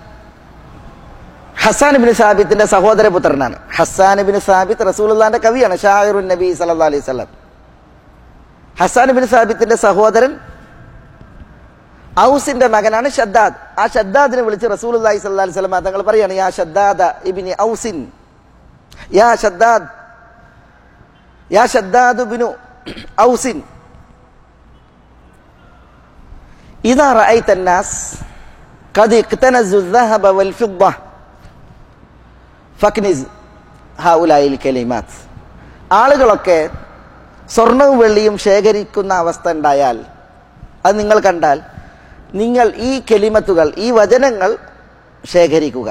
ഹസാൻ ബിൻ സാബിത്തിന്റെ സഹോദരപുത്രനാണ് ഹസാൻ ബിൻ സാബിത്ത് റസൂലുള്ളാന്റെ കവിയാണ് ഷാഹിറുൻ നബി സല്ലല്ലാഹു അലൈഹി വസല്ലം ഹസാൻ ബിൻ സാബിത്തിന്റെ സഹോദരൻ ഔസിന്റെ മകനാണ് ഷദ്ദാദ് ആ ഷദ്ദാദിനെ വിളിച്ച് റസൂലുള്ളാഹി സ്വല്ലല്ലാഹു അലൈഹി വസല്ലം തങ്ങൾ പറയാണ് യാ ഷദ്ദാദ ഇബ്നി ഔസിൻ യാ ഷദ്ദാദ് യാ ഷദ്ദാദ് ബിനു ഔസിൻ إذا رأيت الناس قد اقتنزوا الذهب والفضة فاكنز هؤلاء الكلمات ആളുകളൊക്കെ സ്വർണവും വെള്ളിയും ശേഖരിക്കുന്ന അവസ്ഥ ഉണ്ടായാൽ അത് നിങ്ങൾ കണ്ടാൽ നിങ്ങൾ ഈ കെലിമത്തുകൾ ഈ വചനങ്ങൾ ശേഖരിക്കുക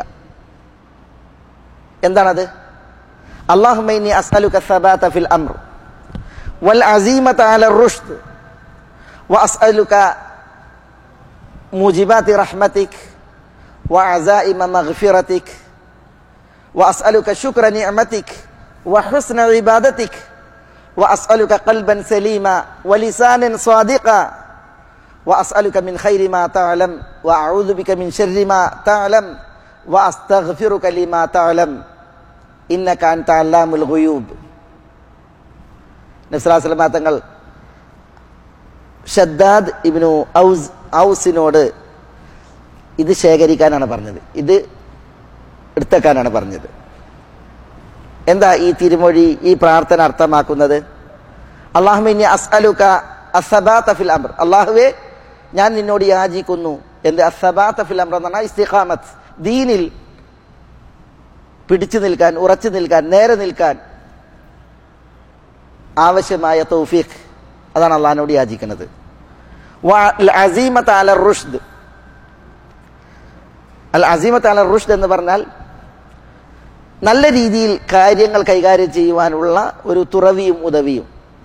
എന്താണത് അള്ളാഹുമൈനി അസ്അലുക സബാത ഫിൽ അംർ വൽ അസീമത അല റുഷ്ദ് وأسألك موجبات رحمتك وعزائم مغفرتك وأسألك شكر نعمتك وحسن عبادتك وأسألك قلبا سليما ولسانا صادقا وأسألك من خير ما تعلم وأعوذ بك من شر ما تعلم وأستغفرك لما تعلم إنك أنت علام الغيوب നസ്ലാസ്ലമാ തങ്ങൾ ഷദ്ദാദ് ഇബ്നു ഔസ് ഔസിനോട് ഇത് ശേഖരിക്കാനാണ് പറഞ്ഞത് ഇത് എടുത്തേക്കാനാണ് പറഞ്ഞത് എന്താ ഈ തിരുമൊഴി ഈ പ്രാർത്ഥന അർത്ഥമാക്കുന്നത് അള്ളാഹുമിനി അസ്അലുക അസബാത്ത ഫിൽ അംർ അള്ളാഹുവേ ഞാൻ നിന്നോട് യാചിക്കുന്നു എന്ത് അസബാത്ത ഫിൽ അംർ എന്ന് പറഞ്ഞാൽ ഇസ്തിഖാമത്ത് ദീനിൽ പിടിച്ചു നിൽക്കാൻ ഉറച്ചു നിൽക്കാൻ നേരെ നിൽക്കാൻ ആവശ്യമായ തൗഫീഖ് അതാണ് അള്ളഹാനോട് യാചിക്കുന്നത് അസീമത്ത് അല റുഷ്ദ് അൽ അസീമത്ത് അല റുഷ്ദ് എന്ന് പറഞ്ഞാൽ നല്ല രീതിയിൽ കാര്യങ്ങൾ കൈകാര്യം ചെയ്യുവാനുള്ള ഒരു തുറവിയും ഉദവിയും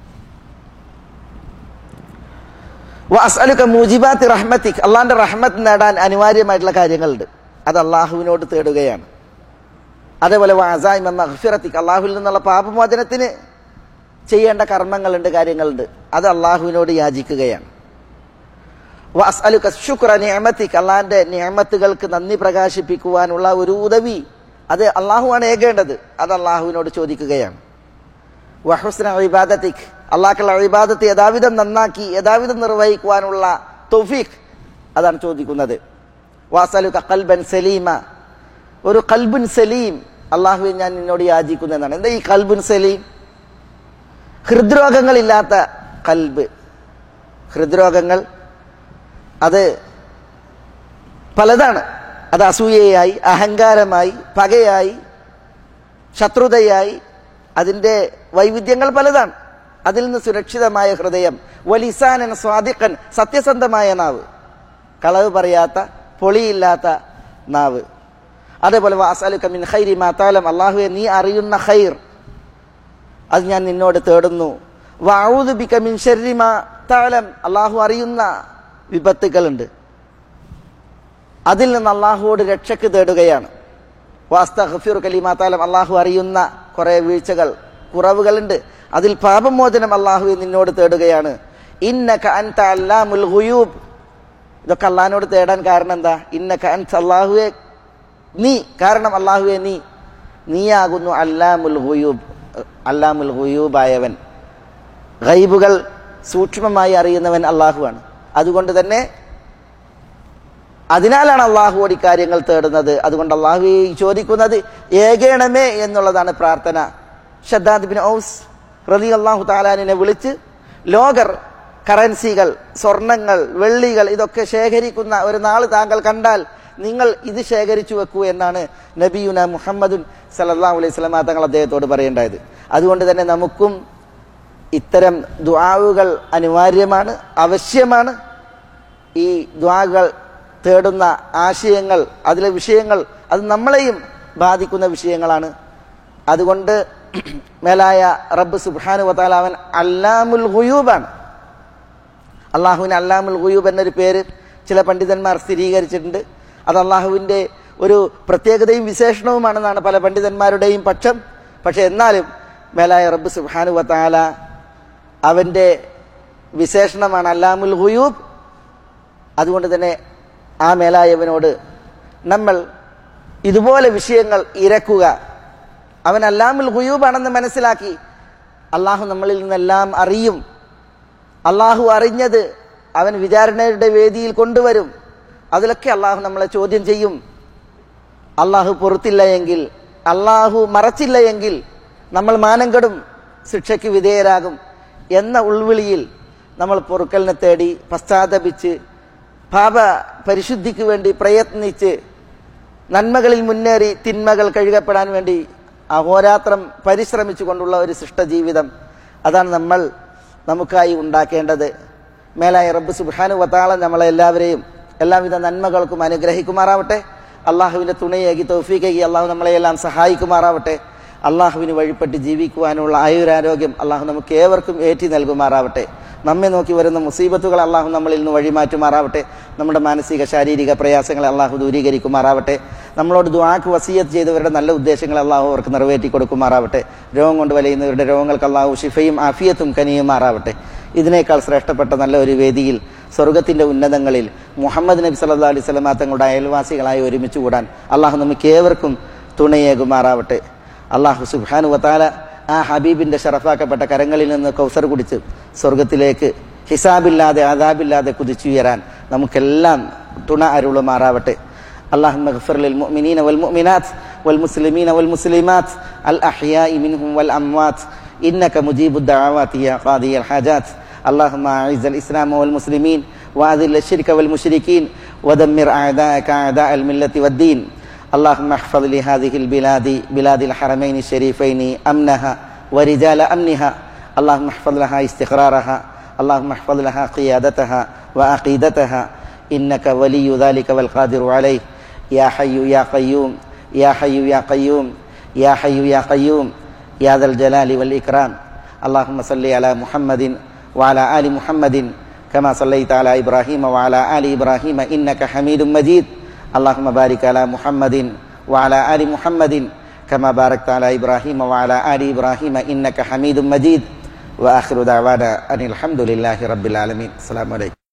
അസ്അലുക മൂജിബാത്ത് റഹ്മത്തിക് അള്ളാന്റെ റഹ്മത്ത് നേടാൻ അനിവാര്യമായിട്ടുള്ള കാര്യങ്ങളുണ്ട് അത് അള്ളാഹുവിനോട് തേടുകയാണ് അതേപോലെ വാസായ്മ മഹ്ഫിറത്തിക് അള്ളാഹുവിൽ നിന്നുള്ള പാപമോചനത്തിന് ചെയ്യേണ്ട കർമ്മങ്ങളുണ്ട് കാര്യങ്ങളുണ്ട് അത് അള്ളാഹുവിനോട് യാചിക്കുകയാണ് വഅസ്അലുക ശുക്ര നിഅമതിക അള്ളാഹിന്റെ നിഅമത്തുകൾക്ക് നന്ദി പ്രകാശിപ്പിക്കുവാനുള്ള ഒരു ഉദവി അത് അള്ളാഹുവാണ് ഏകേണ്ടത് അത് അള്ളാഹുവിനോട് ചോദിക്കുകയാണ് വഹുസ്ന ഇബാദത്തിക് അള്ളാഹുള്ള ഇബാദത്ത് യഥാവിധം നന്നാക്കി യഥാവിധം നിർവഹിക്കുവാനുള്ള തൗഫീഖ് അതാണ് ചോദിക്കുന്നത് വാസലുക കൽബൻ സലീമ ഒരു കൽബുൻ സലീം അള്ളാഹുവെ ഞാൻ നിന്നോട് യാചിക്കുന്നതാണ് എന്താ ഈ കൽബുൻ സലീം ഹൃദ്രോഗങ്ങളില്ലാത്ത കൽബ് ഹൃദ്രോഗങ്ങൾ അത് പലതാണ് അത് അസൂയയായി അഹങ്കാരമായി പകയായി ശത്രുതയായി അതിൻ്റെ വൈവിധ്യങ്ങൾ പലതാണ് അതിൽ നിന്ന് സുരക്ഷിതമായ ഹൃദയം വലിസാനൻ സ്വാദിഖൻ സത്യസന്ധമായ നാവ് കളവ് പറയാത്ത പൊളിയില്ലാത്ത നാവ് അതേപോലെ വാസാലുക്ക മിൻ ഖൈരി മാതാലം അള്ളാഹുവെ നീ അറിയുന്ന ഖൈർ അത് ഞാൻ നിന്നോട് തേടുന്നു വഊദു ബിക മിൻ ശർരി മാ തഅലം അള്ളാഹു അറിയുന്ന വിപത്തുകളുണ്ട് അതിൽ നിന്ന് അള്ളാഹുവോട് രക്ഷക്ക് തേടുകയാണ് വാസ്തഫിർ കലിമാത്താലം അള്ളാഹു അറിയുന്ന കുറെ വീഴ്ചകൾ കുറവുകളുണ്ട് അതിൽ പാപമോചനം അള്ളാഹു നിന്നോട് തേടുകയാണ് ഇന്നക അൻത അല്ലാമുൽ ഗുയൂബ് ഇതൊക്കെ അള്ളാഹിനോട് തേടാൻ കാരണം എന്താ ഇന്നക അൻത അള്ളാഹുവെ നീ കാരണം അള്ളാഹുവെ നീ നീയാകുന്നു അല്ലാമുൽ ഗുയൂബ് അല്ലാമുൽ ഗുയൂബായവൻ ഗൈബുകൾ സൂക്ഷ്മമായി അറിയുന്നവൻ അള്ളാഹുവാണ് അതുകൊണ്ട് തന്നെ അതിനാലാണ് അള്ളാഹുവോട് ഇക്കാര്യങ്ങൾ തേടുന്നത് അതുകൊണ്ട് അള്ളാഹു ചോദിക്കുന്നത് ഏകേണമേ എന്നുള്ളതാണ് പ്രാർത്ഥന ഷദ്ദാദ് ബിൻ ഔസ് റലി അള്ളാഹു താലാനിനെ വിളിച്ച് ലോകർ കറൻസികൾ സ്വർണങ്ങൾ വെള്ളികൾ ഇതൊക്കെ ശേഖരിക്കുന്ന ഒരു നാള് താങ്കൾ കണ്ടാൽ നിങ്ങൾ ഇത് ശേഖരിച്ചു വെക്കൂ എന്നാണ് നബിയുന മുഹമ്മദുൻ സലല്ലാഹു അലൈഹി സ്വലാമ തങ്ങൾ അദ്ദേഹത്തോട് പറയേണ്ടത് അതുകൊണ്ട് തന്നെ നമുക്കും ഇത്തരം ദ്വാവുകൾ അനിവാര്യമാണ് ആവശ്യമാണ് ഈ ദ്വാകൾ തേടുന്ന ആശയങ്ങൾ അതിലെ വിഷയങ്ങൾ അത് നമ്മളെയും ബാധിക്കുന്ന വിഷയങ്ങളാണ് അതുകൊണ്ട് മേലായ റബ്ബ് സുബ്ഹാനു വതാല അവൻ അല്ലാമുൽ ഗുയൂബാണ് അള്ളാഹുവിന് അല്ലാമുൽ ഗുയൂബ് എന്നൊരു പേര് ചില പണ്ഡിതന്മാർ സ്ഥിരീകരിച്ചിട്ടുണ്ട് അത് അള്ളാഹുവിൻ്റെ ഒരു പ്രത്യേകതയും വിശേഷണവുമാണെന്നാണ് പല പണ്ഡിതന്മാരുടെയും പക്ഷം പക്ഷെ എന്നാലും മേലായ റബ്ബ് സുബ്ഹാനു വതാല അവൻ്റെ വിശേഷണമാണ് അല്ലാമുൽ ഗുയൂബ് അതുകൊണ്ട് തന്നെ ആ മേലായവനോട് നമ്മൾ ഇതുപോലെ വിഷയങ്ങൾ ഇരക്കുക അവൻ അല്ലാമുൽ ഗുയൂബാണെന്ന് മനസ്സിലാക്കി അള്ളാഹു നമ്മളിൽ നിന്നെല്ലാം അറിയും അള്ളാഹു അറിഞ്ഞത് അവൻ വിചാരണയുടെ വേദിയിൽ കൊണ്ടുവരും അതിലൊക്കെ അള്ളാഹു നമ്മളെ ചോദ്യം ചെയ്യും അള്ളാഹു പൊറത്തില്ല എങ്കിൽ അള്ളാഹു മറച്ചില്ല എങ്കിൽ നമ്മൾ മാനം കെടും ശിക്ഷയ്ക്ക് വിധേയരാകും എന്ന ഉൾവിളിയിൽ നമ്മൾ പൊറുക്കലിനെ തേടി പശ്ചാത്തപിച്ച് പാപ പരിശുദ്ധിക്ക് വേണ്ടി പ്രയത്നിച്ച് നന്മകളിൽ മുന്നേറി തിന്മകൾ കഴുകപ്പെടാൻ വേണ്ടി അഹോരാത്രം പരിശ്രമിച്ചു കൊണ്ടുള്ള ഒരു സൃഷ്ടജീവിതം അതാണ് നമ്മൾ നമുക്കായി ഉണ്ടാക്കേണ്ടത് മേലായ റബ്ബ് സുബാനു വത്താളം നമ്മളെ എല്ലാവരെയും എല്ലാവിധ നന്മകൾക്കും അനുഗ്രഹിക്കുമാറാവട്ടെ അള്ളാഹുവിൻ്റെ തുണയേകി തൗഫീക്കേകി അള്ളാഹു നമ്മളെയെല്ലാം സഹായിക്കുമാറാവട്ടെ അള്ളാഹുവിന് വഴിപ്പെട്ട് ജീവിക്കുവാനുള്ള ആയുരാരോഗ്യം അള്ളാഹു നമുക്ക് ഏവർക്കും ഏറ്റി നൽകുമാറാവട്ടെ നമ്മെ നോക്കി വരുന്ന മുസീബത്തുകൾ അള്ളാഹു നമ്മളിൽ നിന്ന് വഴിമാറ്റുമാറാവട്ടെ നമ്മുടെ മാനസിക ശാരീരിക പ്രയാസങ്ങളെ അള്ളാഹു ദൂരീകരിക്കുമാറാവട്ടെ നമ്മളോട് ദുആക്ക് വസീയത്ത് ചെയ്തവരുടെ നല്ല ഉദ്ദേശങ്ങൾ അള്ളാഹു അവർക്ക് നിറവേറ്റി കൊടുക്കുമാറാവട്ടെ രോഗം കൊണ്ട് വലയുന്നവരുടെ രോഗങ്ങൾക്ക് അള്ളാഹു ഷിഫയും ആഫിയത്തും കനിയുമാറാവട്ടെ ഇതിനേക്കാൾ ശ്രേഷ്ഠപ്പെട്ട നല്ല ഒരു വേദിയിൽ സ്വർഗത്തിന്റെ ഉന്നതങ്ങളിൽ മുഹമ്മദ് നബി സല്ലാ അലൈഹി സ്വലമാ തങ്ങളുടെ അയൽവാസികളായി ഒരുമിച്ച് കൂടാൻ അള്ളാഹു നമുക്ക് ഏവർക്കും തുണയേകുമാറാവട്ടെ അള്ളാഹു സുബാനു വത്താല ആ ഹബീബിന്റെ ഷറഫാക്കപ്പെട്ട കരങ്ങളിൽ നിന്ന് കൗസർ കുടിച്ച് സ്വർഗത്തിലേക്ക് ഹിസാബില്ലാതെ ആദാബില്ലാതെ കുതിച്ചുയരാൻ നമുക്കെല്ലാം തുണ അരുളുമാറാവട്ടെ اللهم اغفر للمؤمنين والمؤمنات والمسلمين والمسلمات الأحياء منهم والأموات إنك مجيب الدعوات يا قاضي الحاجات اللهم أعز الإسلام والمسلمين وأذل الشرك والمشركين ودمر أعداءك أعداء الملة والدين اللهم احفظ لهذه البلاد بلاد الحرمين الشريفين أمنها ورجال أمنها اللهم احفظ لها استقرارها اللهم احفظ لها قيادتها وعقيدتها إنك ولي ذلك والقادر عليه يا حي يا قيوم يا حي يا قيوم يا حي يا قيوم يا ذا الجلال والإكرام اللهم صل على محمد وعلى آل محمد كما صليت على إبراهيم وعلى آل إبراهيم إنك حميد مجيد اللهم بارك على محمد وعلى آل محمد كما باركت على إبراهيم وعلى آل إبراهيم إنك حميد مجيد وآخر دعوانا أن الحمد لله رب العالمين السلام عليكم